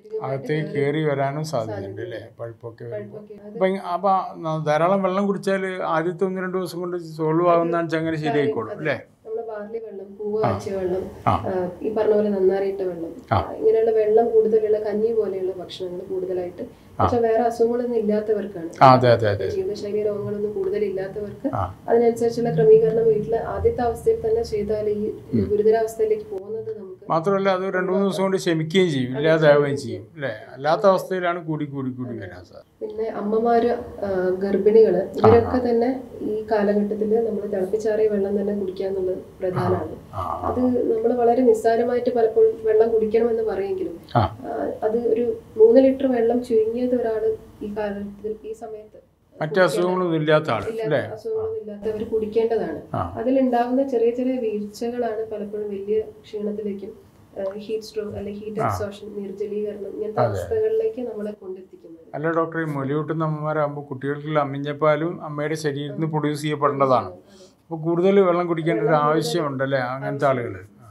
പ്രാഥമികമായിട്ട് അകത്തേക്ക് കയറി വരാനും സാധ്യതയുണ്ട് അല്ലേ പഴുപ്പൊക്കെ വരുമ്പോൾ പഴുപ്പൊക്കെ അത് അപ്പം അപ്പം ധാരാളം വെള്ളം കുടിച്ചാൽ ആദ്യത്തെ ഒന്ന് രണ്ട് ദിവസം കൊണ്ട് സോൾവ് ആകുന്നതാണ് ചങ്ങനെ ശരിയായിക്കോളും അല്ലേ നമ്മള് ബാർലി വെള്ളം പൂവ് കാച്ചിയ വെള്ളം ആ. ആ, ഈ പറഞ്ഞ പോലെ നന്നാറിയിട്ട വെള്ളം ആ. ഇങ്ങനെയുള്ള വെള്ളം കൂടുതലുള്ള കഞ്ഞി പോലെയുള്ള ഭക്ഷണങ്ങൾ കൂടുതലായിട്ട് പക്ഷെ വേറെ അസുഖങ്ങളൊന്നും ഇല്ലാത്തവർക്കാണ് ആ അതെ അതെ അതെ ജീവിതശൈലി രോഗങ്ങളൊന്നും കൂടുതലില്ലാത്തവർക്ക് ആ. അതിനനുസരിച്ചുള്ള ക്രമീകരണം വീട്ടിൽ ആദ്യത്തെ അവസ്ഥയിൽ തന്നെ ചെയ്താൽ ഈ ഗുരുതരാവസ്ഥയിലേക്ക് പോകുന്നത് നമുക്ക് മാത്രമല്ല അത് രണ്ട് മൂന്ന് ദിവസം കൊണ്ട് ശമിക്കുകയും ചെയ്യും ഇല്ലാതാവുകയും ചെയ്യും അല്ലേ അല്ലാത്ത അവസ്ഥയിലാണ് കൂടി കൂടി കൂടി വരാൻ സാർ പിന്നെ അമ്മമാര് ആ, ഗർഭിണികള് ഇവരൊക്കെ തന്നെ ഈ കാലഘട്ടത്തിൽ നമ്മൾ തിളപ്പിച്ചാറിയ വെള്ളം തന്നെ കുടിക്കുക എന്നുള്ളത് പ്രധാനമാണ് ആ അത് നമ്മൾ വളരെ നിസ്സാരമായിട്ട് പലപ്പോഴും വെള്ളം കുടിക്കണമെന്ന് പറയെങ്കിലും ആ. ആ, അത് ഒരു മൂന്ന് ലിറ്റർ വെള്ളം ചുരുങ്ങിയത് ഒരാള് ഈ കാലഘട്ടത്തിൽ ഈ സമയത്ത് മറ്റു അസുഖങ്ങളൊന്നും ഇല്ലാത്ത ആൾ ഇല്ലാത്ത അല്ലേ അസുഖങ്ങളൊന്നും ഇല്ലാത്തവർ കുടിക്കേണ്ടതാണ് ആ. അതിലുണ്ടാവുന്ന ചെറിയ ചെറിയ വീഴ്ചകളാണ് പലപ്പോഴും വലിയ ക്ഷീണത്തിലേക്കും ഹീറ്റ് സ്ട്രോക്ക് അല്ലെങ്കിൽ ഹീറ്റ് എക്സോഷൻ നിർജ്ജലീകരണം ഇങ്ങനത്തെ അവസ്ഥകളിലേക്ക് നമ്മളെ കൊണ്ടെത്തിക്കുന്നത് അല്ല ഡോക്ടർ ഈ മുലയൂട്ടുന്ന അമ്മമാരാകുമ്പോൾ കുട്ടികൾക്കുള്ള അമ്മിഞ്ഞപ്പാലും അമ്മയുടെ ശരീരത്തിൽ നിന്ന് പ്രൊഡ്യൂസ് ചെയ്യപ്പെടേണ്ടതാണ് അപ്പോൾ കൂടുതൽ വെള്ളം കുടിക്കേണ്ട ഒരു ആവശ്യമുണ്ടല്ലേ അങ്ങനത്തെ ആളുകൾ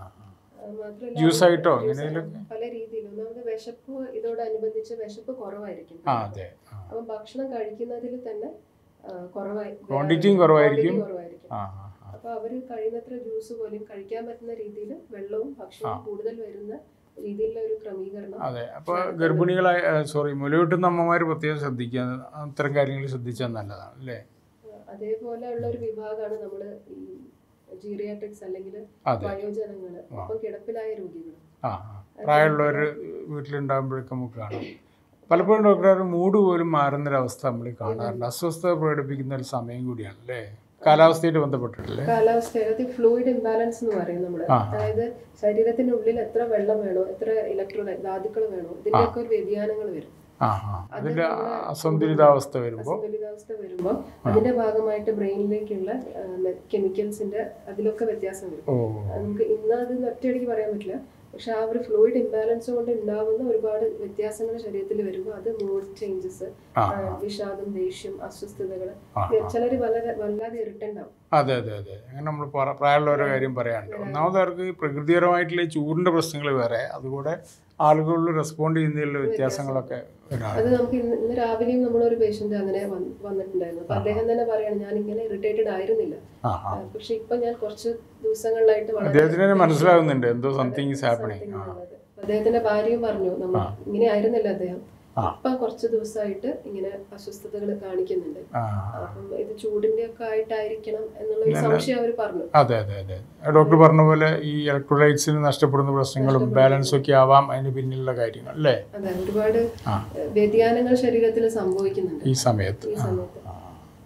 അത് മാത്രമല്ല ജ്യൂസ് ആയിട്ടോ ജ്യൂസ് എങ്ങനെയൊക്കെ പല രീതിയിലും ഒന്നാമത് വിശപ്പ് ഇതോടനുബന്ധിച്ച് വിശപ്പ് കുറവായിരിക്കും ആ അതെ ആ അപ്പം ഭക്ഷണം കഴിക്കുന്നതിൽ തന്നെ ആ, കുറവായി ക്വാണ്ടിറ്റിയും കുറവായിരിക്കും quantity കുറവായിരിക്കും ആ ആ ആ. അപ്പൊ അവര് കഴിയുന്നത്ര ജ്യൂസ് പോലും കഴിക്കാൻ പറ്റുന്ന രീതിയിൽ വെള്ളവും ഭക്ഷണവും കൂടുതൽ വരുന്ന രീതിയിലുള്ള ഒരു ക്രമീകരണം അതെ അപ്പോൾ ഗർഭിണികളായ സോറി മുലയൂട്ടുന്ന അമ്മമാർ പ്രത്യേകം ശ്രദ്ധിക്കുക അത്തരം കാര്യങ്ങൾ ശ്രദ്ധിച്ചാൽ നല്ലതാണ് അല്ലേ അതേപോലെ ഉള്ള ഒരു വിഭാഗമാണ് നമ്മള് ഈ ജീറിയാട്രിക്സ് അല്ലെങ്കിൽ അതെ വയോജനങ്ങള് ഒപ്പം കിടപ്പിലായ രോഗികൾ ആ ആ. പ്രായമുള്ളവർ വീട്ടിലുണ്ടാകുമ്പോഴൊക്കെ നമുക്ക് കാണാം പലപ്പോഴും ഡോക്ടർ മൂഡ് പോലും മാറുന്നൊരവസ്ഥ നമ്മൾ കാണാറുണ്ട് അസ്വസ്ഥത പ്രകടിപ്പിക്കുന്ന ഒരു സമയം കൂടിയാണ് അല്ലേ കാലാവസ്ഥയായിട്ട് ബന്ധപ്പെട്ടിട്ടല്ലേ കാലാവസ്ഥ അതായത് ഫ്ലൂയിഡ് ഇംബാലൻസ് എന്ന് പറയും നമ്മള് ആ. അതായത് ശരീരത്തിനുള്ളിൽ എത്ര വെള്ളം വേണോ എത്ര ഇലക്ട്രോലൈറ്റ് ധാതുക്കൾ വേണോ ഇതിന്റെയൊക്കെ ഒരു വ്യതിയാനങ്ങൾ വരും ആ ആ അതിൻ്റെ അസന്തുലിതാവസ്ഥ വരുമ്പോൾ അസന്തുലിതാവസ്ഥ വരുമ്പോൾ അതിന്റെ ഭാഗമായിട്ട് ബ്രെയിനിലേക്കുള്ള കെമിക്കൽസിന്റെ അതിലൊക്കെ വ്യത്യാസം വരും ഓ അത് നമുക്ക് ഇന്ന് അത് ഒറ്റയടിക്ക് പറയാൻ പറ്റില്ല പക്ഷെ ആ ഒരു ഫ്ലൂയിഡ് ഇംബാലൻസ് കൊണ്ട് ഉണ്ടാവുന്ന ഒരുപാട് വ്യത്യാസങ്ങൾ ശരീരത്തിൽ വരുമ്പോൾ അത് മൂഡ് ചേഞ്ചസ് ആ വിഷാദം ദേഷ്യം അസ്വസ്ഥതകൾ ആ, ചിലർ വളരെ വല്ലാതെ ഇറിറ്റന്റ് ആവും അതെ അതെ അതെ അങ്ങനെ നമ്മൾ പറ- പ്രായമുള്ളവരുടെ കാര്യം പറയാനുണ്ട് ഒന്നാമത് അവർക്ക് ഈ പ്രകൃതിപരമായിട്ടുള്ള ഈ ചൂടിൻ്റെ പ്രശ്നങ്ങൾ വേറെ അതുകൂടെ ആളുകളിൽ റെസ്പോണ്ട് ചെയ്യുന്നതിലുള്ള വ്യത്യാസങ്ങളൊക്കെ വരാണ് അത് നമുക്ക് ഇന്ന് ഇന്ന് രാവിലെയും നമ്മളൊരു പേഷ്യന്റ് അങ്ങനെ വന്ന് വന്നിട്ടുണ്ടായിരുന്നു അപ്പൊ അദ്ദേഹം തന്നെ പറയാണ് ഞാൻ ഇങ്ങനെ ഇറിറ്റേറ്റഡ് ആയിരുന്നില്ല ആ ആ ആ, പക്ഷെ ഇപ്പൊ ഞാൻ കുറച്ച് ദിവസങ്ങളിലായിട്ട് വളരെ അദ്ദേഹത്തിന് തന്നെ മനസ്സിലാകുന്നുണ്ട് എന്തോ സംതിങ് ഈസ് ഹാപ്പണിങ് something ആ ഉള്ളത്. അപ്പൊ അദ്ദേഹത്തിന്റെ ഭാര്യയും പറഞ്ഞു നമ്മൾ ഇങ്ങനെ ആയിരുന്നില്ല അദ്ദേഹം ആ. ഇപ്പൊ കുറച്ച് ദിവസമായിട്ട് ഇങ്ങനെ അസ്വസ്ഥതകൾ കാണിക്കുന്നുണ്ട് ആ അപ്പം ഇത് ചൂടിന്റെ ഒക്കെ ആയിട്ടായിരിക്കണം എന്നുള്ള ഒരു സംശയം അവർ പറഞ്ഞു അതെ അതെ അതെ ഡോക്ടർ പറഞ്ഞ പോലെ ഈ ഇലക്ട്രോലൈറ്റ്സിന് നഷ്ടപ്പെടുന്ന പ്രശ്നങ്ങളും ബാലൻസും ഒക്കെ ആവാം അതിന് പിന്നിലുള്ള കാര്യങ്ങൾ അല്ലേ അതെ ഒരുപാട് ആ. ഏഹ്, വ്യതിയാനങ്ങൾ ശരീരത്തിൽ സംഭവിക്കുന്നുണ്ട് ഈ സമയത്ത് ഈ സമയത്ത് ആ,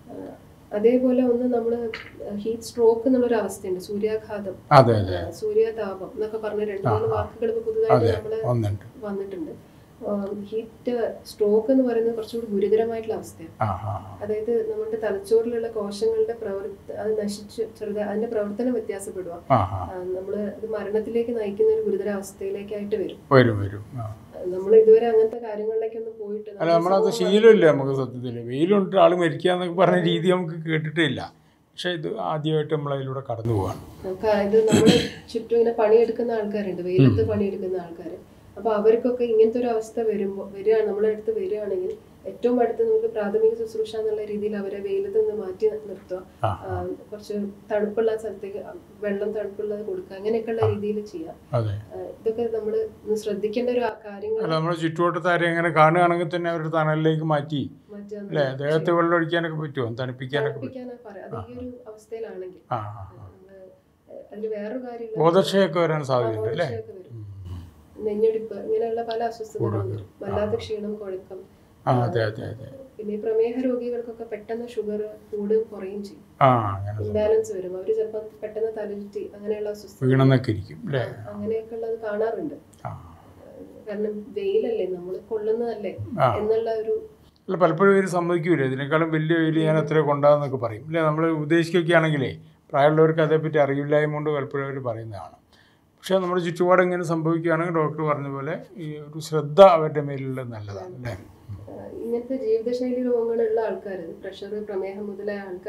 അതേപോലെ ഒന്ന് നമ്മൾ ഹീറ്റ് സ്ട്രോക്ക് എന്നുള്ളൊരു അവസ്ഥയുണ്ട് സൂര്യാഘാതം അതെ അതെ ആ, സൂര്യാതാപം എന്നൊക്കെ പറഞ്ഞ രണ്ട് മൂന്ന് വാക്കുകൾ ഇപ്പൊ പുതുതായിട്ട് അതെ നമ്മള് ഒന്നുണ്ട് വന്നിട്ടുണ്ട് ഹീറ്റ് സ്ട്രോക്ക് എന്ന് പറയുന്നത് കുറച്ചുകൂടി ഗുരുതരമായിട്ടുള്ള അവസ്ഥയാണ് ആ ആ അതായത് നമ്മുടെ തലച്ചോറിലുള്ള കോശങ്ങളുടെ പ്രവർത്ത അത് നശിച്ച് ചെറുത അതിന്റെ പ്രവർത്തനം വ്യത്യാസപ്പെടുക ആ ആ നമ്മൾ ഇത് മരണത്തിലേക്ക് നയിക്കുന്ന ഒരു ഗുരുതരാവസ്ഥയിലേക്കായിട്ട് വരും വരും വരും ആ നമ്മൾ ഇതുവരെ അങ്ങനത്തെ കാര്യങ്ങളിലേക്കൊന്നും പോയിട്ട് അല്ല നമ്മളത് ശീലമില്ല നമുക്ക് സത്യത്തിൽ വെയിലുണ്ട് ആൾ മരിക്കുക എന്നൊക്കെ പറഞ്ഞ രീതി നമുക്ക് കേട്ടിട്ടില്ല പക്ഷേ ഇത് ആദ്യമായിട്ട് നമ്മൾ അതിലൂടെ കടന്നു പോവാണ് നമുക്ക് ഇത് നമ്മൾ ചുറ്റും ഇങ്ങനെ പണിയെടുക്കുന്ന ആൾക്കാരുണ്ട് വെയിലത്ത് പണിയെടുക്കുന്ന ആൾക്കാർ അപ്പൊ അവർക്കൊക്കെ ഇങ്ങനത്തെ ഒരു അവസ്ഥ വരുമ്പോൾ വരികയാണ് നമ്മളെ അടുത്ത് വരികയാണെങ്കിൽ ഏറ്റവും അടുത്ത് നമുക്ക് പ്രാഥമിക ശുശ്രൂഷ എന്നുള്ള രീതിയിൽ അവരെ വെയിലത്ത് നിന്ന് മാറ്റി നിർത്തുക ആ. ആ, കുറച്ച് തണുപ്പുള്ള സ്ഥലത്തേക്ക് വെള്ളം തണുപ്പുള്ളത് കൊടുക്കുക അങ്ങനെയൊക്കെയുള്ള രീതിയിൽ ചെയ്യാം അതെ ആ, ഇതൊക്കെ നമ്മൾ ശ്രദ്ധിക്കേണ്ട ഒരു കാര്യങ്ങൾ അല്ല നമ്മുടെ ചുറ്റുവട്ടത്താരെ എങ്ങനെ കാണുകയാണെങ്കിൽ തന്നെ അവരുടെ തണലിലേക്ക് മാറ്റി മാറ്റാൻ അല്ലേ ദേഹത്ത് വെള്ളം ഒഴിക്കാനൊക്കെ പറ്റുമോ തണുപ്പിക്കാനൊക്കെ പറ്റും തണുപ്പിക്കാനാ പറയാം അത് ഈ ഒരു അവസ്ഥയിലാണെങ്കിൽ ആ ആ ആ. നമ്മള് അതിൽ വേറൊരു കാര്യമില്ല ബോധക്ഷയൊക്കെ വരാൻ സാധ്യതയുണ്ട് അല്ലേ ബോധക്ഷയമൊക്കെ വരും നെഞ്ഞെടുപ്പ് ഇങ്ങനെയുള്ള പല അസ്വസ്ഥതകളും വരും വല്ലാത്ത ക്ഷീണം കുഴക്കം ആ അതെ അതെ അതെ പിന്നെ ഈ പ്രമേഹ രോഗികൾക്കൊക്കെ പെട്ടെന്ന് ഷുഗർ കൂടുകയും കുറയും ചെയ്യും ആ അങ്ങനെ ഇംബാലൻസ് വരും അവർ ചിലപ്പോൾ പെട്ടെന്ന് തലചുറ്റി അങ്ങനെയുള്ള അസ്വസ്ഥത വീണെന്നൊക്കെ ഇരിക്കും അല്ലേ അങ്ങനെയൊക്കെ ഉള്ളത് കാണാറുണ്ട് ആ കാരണം വെയിലല്ലേ നമ്മൾ കൊള്ളുന്നതല്ലേ ആ. എന്നുള്ള ഒരു അല്ല പലപ്പോഴും ഇവർ സമ്മതിക്കൂല ഇതിനേക്കാളും വലിയ വെയിൽ ഞാൻ എത്ര കൊണ്ടാന്നൊക്കെ പറയും ഇല്ലേ നമ്മൾ ഉപദേശിക്കുകയാണെങ്കിലേ പ്രായമുള്ളവർക്ക് അതേപ്പറ്റി അറിവില്ലായ്മ കൊണ്ട് പലപ്പോഴും അവർ പറയുന്നതാണ് പക്ഷേ നമ്മുടെ ചുറ്റുപാട് ഇങ്ങനെ സംഭവിക്കുകയാണെങ്കിൽ ഡോക്ടർ പറഞ്ഞ പോലെ ഈ ഒരു ശ്രദ്ധ അവരുടെ മേലുള്ളത് നല്ലതാണ് അല്ലേ ആ, ഇങ്ങനത്തെ ജീവിതശൈലി രോഗങ്ങളുള്ള ആൾക്കാർ പ്രഷർ പ്രമേഹം മുതലായ ആൾക്കാർ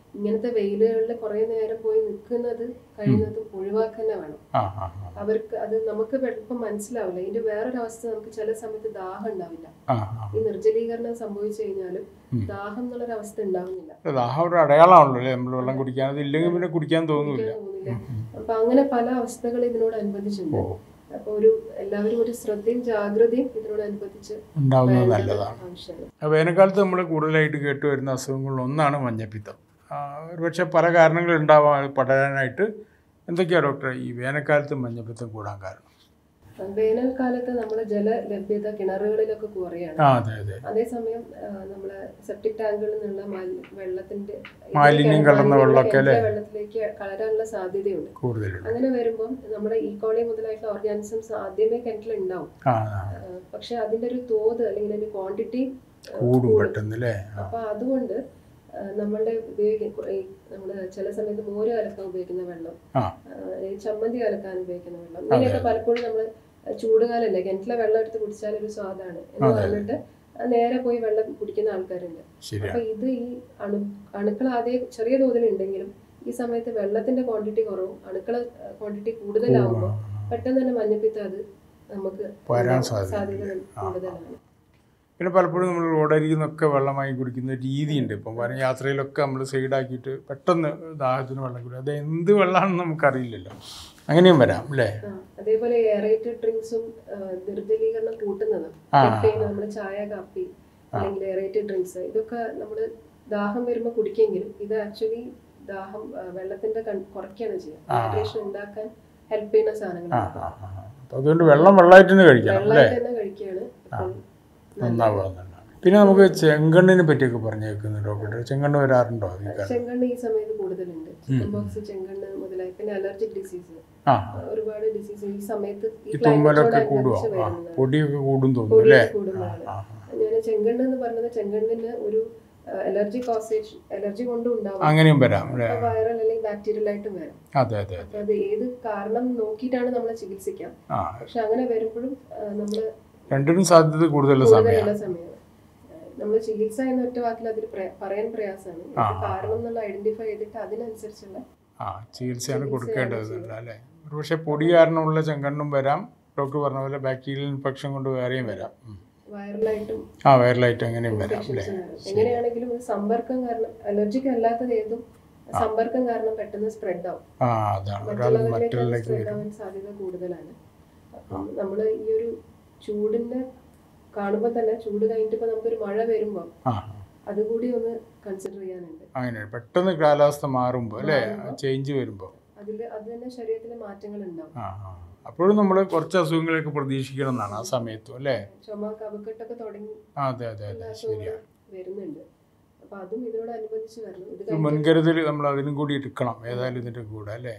ഇങ്ങനത്തെ വെയിലുകളിൽ കുറേ നേരം പോയി നിൽക്കുന്നത് കഴിയുന്നതും ഒഴിവാക്കുക തന്നെ വേണം ആ ആ ആ. അവർക്ക് അത് നമുക്ക് എളുപ്പം മനസ്സിലാവില്ല ഇതിന്റെ വേറൊരവസ്ഥ നമുക്ക് ചില സമയത്ത് ദാഹം ഉണ്ടാവില്ല ആ ആ ഈ നിർജ്ജലീകരണം സംഭവിച്ചു കഴിഞ്ഞാലും ഉം. ദാഹം എന്നുള്ളൊരു അവസ്ഥ ഉണ്ടാവുന്നില്ല ദാഹം ഒരു അടയാളമാണല്ലോ അല്ലേ നമ്മൾ വെള്ളം കുടിക്കാൻ അത് ഇല്ലെങ്കിൽ പിന്നെ കുടിക്കാൻ തോന്നൂല കുടിക്കാൻ തോന്നില്ല അപ്പൊ അങ്ങനെ പല അവസ്ഥകൾ ഇതിനോട് അനുബന്ധിച്ചുണ്ട് ഓ അപ്പൊ ഒരു എല്ലാവരും ഒരു ശ്രദ്ധയും ജാഗ്രതയും ഇതിനോട് അനുബന്ധിച്ച് ഉണ്ടാവുന്നത് വേണ്ടത് നല്ലതാണ് ആവശ്യമാണ് ആ വേനൽക്കാലത്ത് നമ്മൾ കൂടുതലായിട്ട് കേട്ട് വരുന്ന അസുഖങ്ങളിൽ ഒന്നാണ് മഞ്ഞപ്പിത്തം ആ, ഒരുപക്ഷെ പല കാരണങ്ങളുണ്ടാവാം അത് പടരാനായിട്ട് എന്തൊക്കെയാണ് ഡോക്ടറെ ഈ വേനൽക്കാലത്ത് മഞ്ഞപ്പിത്തം കൂടാൻ കാരണം വേനൽക്കാലത്ത് നമ്മുടെ ജല ലഭ്യത കിണറുകളിലൊക്കെ കുറയാണ് ആ അതെ അതെ അതേസമയം ആ, നമ്മളെ സെപ്റ്റിക് ടാങ്കുകളിൽ നിന്നുള്ള മാലി- വെള്ളത്തിന്റെ മാലിന്യം കലർന്ന വെള്ളമൊക്കെ അല്ലേ? കിണറ്റിലെ വെള്ളത്തിലേക്ക് കളരാനുള്ള സാധ്യതയുണ്ട് കൂടുതലുണ്ട് അങ്ങനെ വരുമ്പം നമ്മുടെ ഈക്കോളി മുതലായിട്ടുള്ള ഓർഗാനിസംസ് ആദ്യമേ കിണറ്റിൽ ഉണ്ടാവും ആ ആ. പക്ഷെ അതിന്റെ ഒരു തോത് അല്ലെങ്കിൽ ഒരു ക്വാണ്ടിറ്റി കൂടും പെട്ടെന്ന് അല്ലേ ആ. അപ്പൊ അതുകൊണ്ട് ആ, നമ്മളുടെ ഉപയോഗിക്കുന്ന ഈ നമ്മുടെ ചില സമയത്ത് മോര് കലക്കാൻ ഉപയോഗിക്കുന്ന വെള്ളം ആ ആ, ഈ ചമ്മന്തി കലക്കാൻ ഉപയോഗിക്കുന്ന വെള്ളം ഇങ്ങനെയൊക്കെ പലപ്പോഴും നമ്മൾ ചൂടുകാലല്ലേ കിണറ്റിലെ വെള്ളം എടുത്ത് കുടിച്ചാൽ ഒരു സ്വാദാണ് എന്ന് അതെ. പറഞ്ഞിട്ട് ആ നേരെ പോയി വെള്ളം കുടിക്കുന്ന ആൾക്കാരുണ്ട് ശരിയാ അപ്പൊ ഇത് ഈ അണു അണുക്കൾ ആദ്യം ചെറിയ തോതിൽ ഉണ്ടെങ്കിലും ഈ സമയത്ത് വെള്ളത്തിന്റെ ക്വാണ്ടിറ്റി കുറവും അണുക്കള ക്വാണ്ടിറ്റി കൂടുതലാവുമ്പോൾ പെട്ടെന്ന് തന്നെ മഞ്ഞപ്പിത്തം അത് നമുക്ക് വരാൻ ഉണ്ടാവാൻ സാധ്യതയുണ്ട്. സാധ്യത ആ, ആ. കൂടുതലാണ് പിന്നെ പലപ്പോഴും നമ്മൾ റോഡരികിൽ നിന്നൊക്കെ വെള്ളം വാങ്ങി കുടിക്കുന്ന രീതിയുണ്ട് ഇപ്പം കാരണം യാത്രയിലൊക്കെ നമ്മൾ സൈഡാക്കിയിട്ട് പെട്ടെന്ന് ദാഹത്തിന് വെള്ളം കുടിക്കും അത് എന്ത് വെള്ളമാണെന്ന് നമുക്കറിയില്ലല്ലോ അങ്ങനെയും വരാം അല്ലേ ആ, അതേപോലെ എയറേറ്റഡ് ഡ്രിങ്ക്സും നിർജ്ജലീകരണം കൂട്ടുന്നതും ആ. കഫെയിൻ നമ്മുടെ ചായ കാപ്പി അല്ലെങ്കിൽ എയറേറ്റഡ് ഡ്രിങ്ക്സ് ഇതൊക്കെ നമ്മൾ ദാഹം വരുമ്പോൾ കുടിക്കെങ്കിലും ഇത് ആക്ച്വലി ദാഹം ആ, വെള്ളത്തിന്റെ കൺ- കുറയ്ക്കുകയാണ് ചെയ്യുക ഹൈഡ്രേഷൻ ഉണ്ടാക്കാൻ ഹെൽപ്പ് ചെയ്യുന്ന ആ സാധനങ്ങളാണ് ആ ആ അപ്പം അതുകൊണ്ട് വെള്ളം വെള്ളമായിട്ട് തന്നെ കഴിക്കണം അല്ലേ വെള്ളമായിട്ട് തന്നെ കഴിക്കുകയാണ് ഇപ്പോൾ നന്നാവുക എന്നുള്ളതാണ് പിന്നെ നമുക്ക് ചെങ്കണ്ണിനെ പറ്റിയൊക്കെ പറഞ്ഞു കേൾക്കുന്നു ഡോക്ടർ ചെങ്കണ്ണ് വരാറുണ്ടോ ഈ കാലത്ത് ചെങ്കണ്ണ് ഈ സമയത്ത് കൂടുതലുണ്ട് ചിക്കൻ ബോക്സ് ചെങ്കണ്ണ് മുതലായി പിന്നെ അലർജിക് ഡിസീസ് ആ ഒരുപാട് ഡിസീസ് ഈ സമയത്ത് ഈ ഈ തുമ്മലൊക്കെ കൂടുമോ ക്ലൈമറ്റോട് ആ വരുന്നതാണ് പൊടിയൊക്കെ കൂടും തോന്നുന്നു അല്ലേ കൂടുന്നതാണ് ആ ഞാൻ ചെങ്കണ്ണ് എന്ന് പറഞ്ഞത് ചെങ്കണ്ണിന് ഒരു അലർജി കോസേഷൻ അലർജി കൊണ്ടും ഉണ്ടാവാം അങ്ങനെയും വരാം അല്ലേ വൈറൽ അല്ലെങ്കിൽ ബാക്ടീരിയൽ ആയിട്ടും വരാം അതെ അതെ അപ്പൊ അത് ഏത് കാരണം നോക്കിയിട്ടാണ് നമ്മൾ ചികിത്സിക്കാം ആ പക്ഷെ അങ്ങനെ വരുമ്പോഴും നമ്മൾ രണ്ടിനും സാധ്യത കൂടുതലുള്ള സമയമാണ് കൂടുതലുള്ള സമയമാണ് നമ്മൾ ചികിത്സ എന്ന ഒറ്റ വാക്കിൽ അതിൽ പ്രയ- പറയാൻ പ്രയാസമാണ് ഇത് കാരണം എന്നുള്ള ഐഡന്റിഫൈ ചെയ്തിട്ട് അതിനനുസരിച്ചുള്ള ആ ചികിത്സയാണ് കൊടുക്കേണ്ടത് അല്ലേ ഒരുപക്ഷെ പൊടി കാരണമുള്ള ചെങ്കണ്ണും വരാം ഡോക്ടർ പറഞ്ഞ പോലെ ബാക്ടീരിയൽ ഇൻഫെക്ഷൻ കൊണ്ട് വേറെയും വരാം ഉം. വൈറലായിട്ടും ആ വൈറലായിട്ട് അങ്ങനെയും വരാം അല്ലേ എങ്ങനെയാണെങ്കിലും ഇത് സമ്പർക്കം കാരണം അലർജിക്ക് അല്ലാത്തത് ഏതും സമ്പർക്കം കാരണം പെട്ടെന്ന് സ്പ്രെഡ് ആവും ആ അതാണ് ഒരാൾ മറ്റുള്ളവരിലേക്ക് മറ്റുള്ളിലേക്ക് സ്പ്രെഡ് വരും ആവാൻ സാധ്യത കൂടുതലാണ് അപ്പം നമ്മൾ ഈ ഒരു ചൂടിനെ കാണുമ്പോൾ തന്നെ ചൂട് കഴിഞ്ഞിട്ട് ഇപ്പൊ നമുക്കൊരു മഴ വരുമ്പോൾ ആ അതുകൂടി ഒന്ന് കൺസിഡർ ചെയ്യാനുണ്ട് അങ്ങനെ പെട്ടെന്ന് കാലാവസ്ഥ മാറുമ്പോൾ അല്ലേ ചേഞ്ച് വരുമ്പോൾ അതിൽ അത് തന്നെ ശരീരത്തിലെ മാറ്റങ്ങൾ ഉണ്ടാവും ആ ആ അപ്പോഴും നമ്മൾ കുറച്ച് അസുഖങ്ങളൊക്കെ പ്രതീക്ഷിക്കണം എന്നാണ് ആ സമയത്തും അല്ലേ ചുമ കഫക്കെട്ടൊക്കെ തുടങ്ങി ആ, അതെ അതെ അതെ ശരിയാ വരുന്നുണ്ട് അപ്പൊ അതും ഇതിനോടനുബന്ധിച്ച് വരണം ഇത് ഒരു കഴിഞ്ഞ് മുൻകരുതൽ നമ്മൾ അതിനും കൂടി എടുക്കണം ഏതായാലും ഇതിൻ്റെ കൂടെ അല്ലേ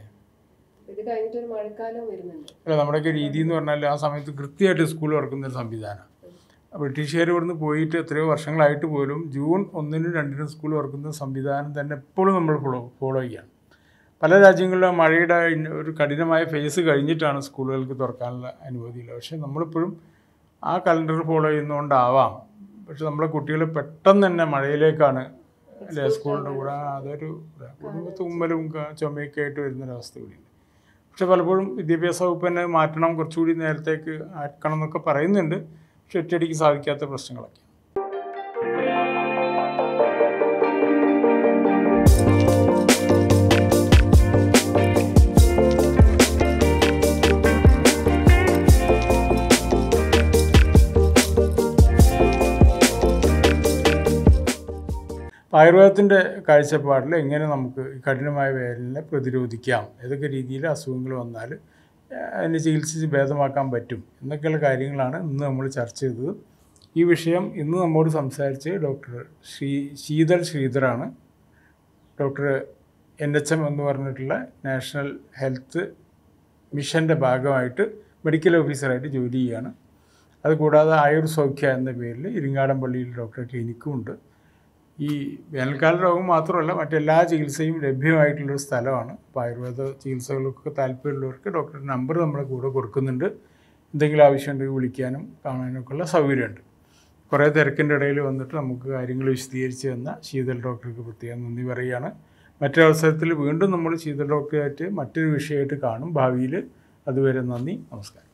ഇത് കഴിഞ്ഞിട്ട് ഒരു മഴക്കാലം വരുന്നുണ്ട് അല്ല നമ്മുടെയൊക്കെ രീതി എന്ന് പറഞ്ഞാൽ ആ സമയത്ത് കൃത്യമായിട്ട് സ്കൂൾ തുറക്കുന്ന ഒരു സംവിധാനം ബ്രിട്ടീഷുകാർ ഇവിടുന്ന് പോയിട്ട് എത്രയോ വർഷങ്ങളായിട്ട് പോലും ജൂൺ ഒന്നിനും രണ്ടിനും സ്കൂൾ തുറക്കുന്ന സംവിധാനം തന്നെ എപ്പോഴും നമ്മൾ ഫോളോ ഫോളോ ചെയ്യണം പല രാജ്യങ്ങളിലും മഴയുടെ ഇന്ന- ഒരു കഠിനമായ ഫേസ് കഴിഞ്ഞിട്ടാണ് സ്കൂളുകൾക്ക് തുറക്കാനുള്ള അനുമതിയില്ല പക്ഷേ നമ്മളിപ്പോഴും ആ കലണ്ടർ ഫോളോ ചെയ്യുന്നതുകൊണ്ടാവാം പക്ഷെ നമ്മളെ കുട്ടികൾ പെട്ടെന്ന് തന്നെ മഴയിലേക്കാണ് അല്ലേ സ്കൂളിൻ്റെ കൂടെ ആ, അതൊരു കുടുംബ തുമ്മലും ക- ചുമയൊക്കെ ആയിട്ട് വരുന്നൊരവസ്ഥ കൂടിയുണ്ട് പക്ഷെ പലപ്പോഴും വിദ്യാഭ്യാസ വകുപ്പ് തന്നെ മാറ്റണം കുറച്ചുകൂടി നേരത്തേക്ക് ആക്കണം എന്നൊക്കെ പറയുന്നുണ്ട് പക്ഷെ ഒറ്റയടിക്ക് സാധിക്കാത്ത പ്രശ്നങ്ങളൊക്കെ ആയുർവേദത്തിൻ്റെ കാഴ്ചപ്പാടിൽ എങ്ങനെ നമുക്ക് ഈ കഠിനമായ വേദനയെ പ്രതിരോധിക്കാം ഏതൊക്കെ രീതിയിൽ അസുഖങ്ങൾ വന്നാൽ അതിനെ ചികിത്സിച്ച് ഭേദമാക്കാൻ പറ്റും എന്നൊക്കെയുള്ള കാര്യങ്ങളാണ് ഇന്ന് നമ്മൾ ചർച്ച ചെയ്തത് ഈ വിഷയം ഇന്ന് നമ്മോട് സംസാരിച്ച് ഡോക്ടർ ശ്രീ ശീതൾ ശ്രീധറാണ് ഡോക്ടർ എൻ എച്ച് എം എന്ന് പറഞ്ഞിട്ടുള്ള നാഷണൽ ഹെൽത്ത് മിഷൻ്റെ ഭാഗമായിട്ട് മെഡിക്കൽ ഓഫീസറായിട്ട് ജോലി ചെയ്യുകയാണ് അതുകൂടാതെ ആയുർ സൗഖ്യ എന്ന പേരിൽ ഇരിങ്ങാടൻപള്ളിയിൽ ഡോക്ടർ ക്ലിനിക്കും ഉണ്ട് ഈ വേനൽക്കാല രോഗം മാത്രമല്ല മറ്റെല്ലാ ചികിത്സയും ലഭ്യമായിട്ടുള്ളൊരു സ്ഥലമാണ് അപ്പോൾ ആയുർവേദ ചികിത്സകൾക്കൊക്കെ താല്പര്യമുള്ളവർക്ക് ഡോക്ടറുടെ നമ്പർ നമ്മുടെ കൂടെ കൊടുക്കുന്നുണ്ട് എന്തെങ്കിലും ആവശ്യമുണ്ടെങ്കിൽ വിളിക്കാനും കാണാനൊക്കെ ഉള്ള സൗകര്യമുണ്ട് കുറേ തിരക്കിൻ്റെ ഇടയിൽ വന്നിട്ട് നമുക്ക് കാര്യങ്ങൾ വിശദീകരിച്ച് തന്ന ശീതൽ ഡോക്ടർക്ക് പ്രത്യേകം നന്ദി പറയുകയാണ് മറ്റൊരവസരത്തിൽ വീണ്ടും നമ്മൾ ശീതൾ ഡോക്ടറായിട്ട് മറ്റൊരു വിഷയമായിട്ട് കാണും ഭാവിയിൽ അതുവരെ നന്ദി നമസ്കാരം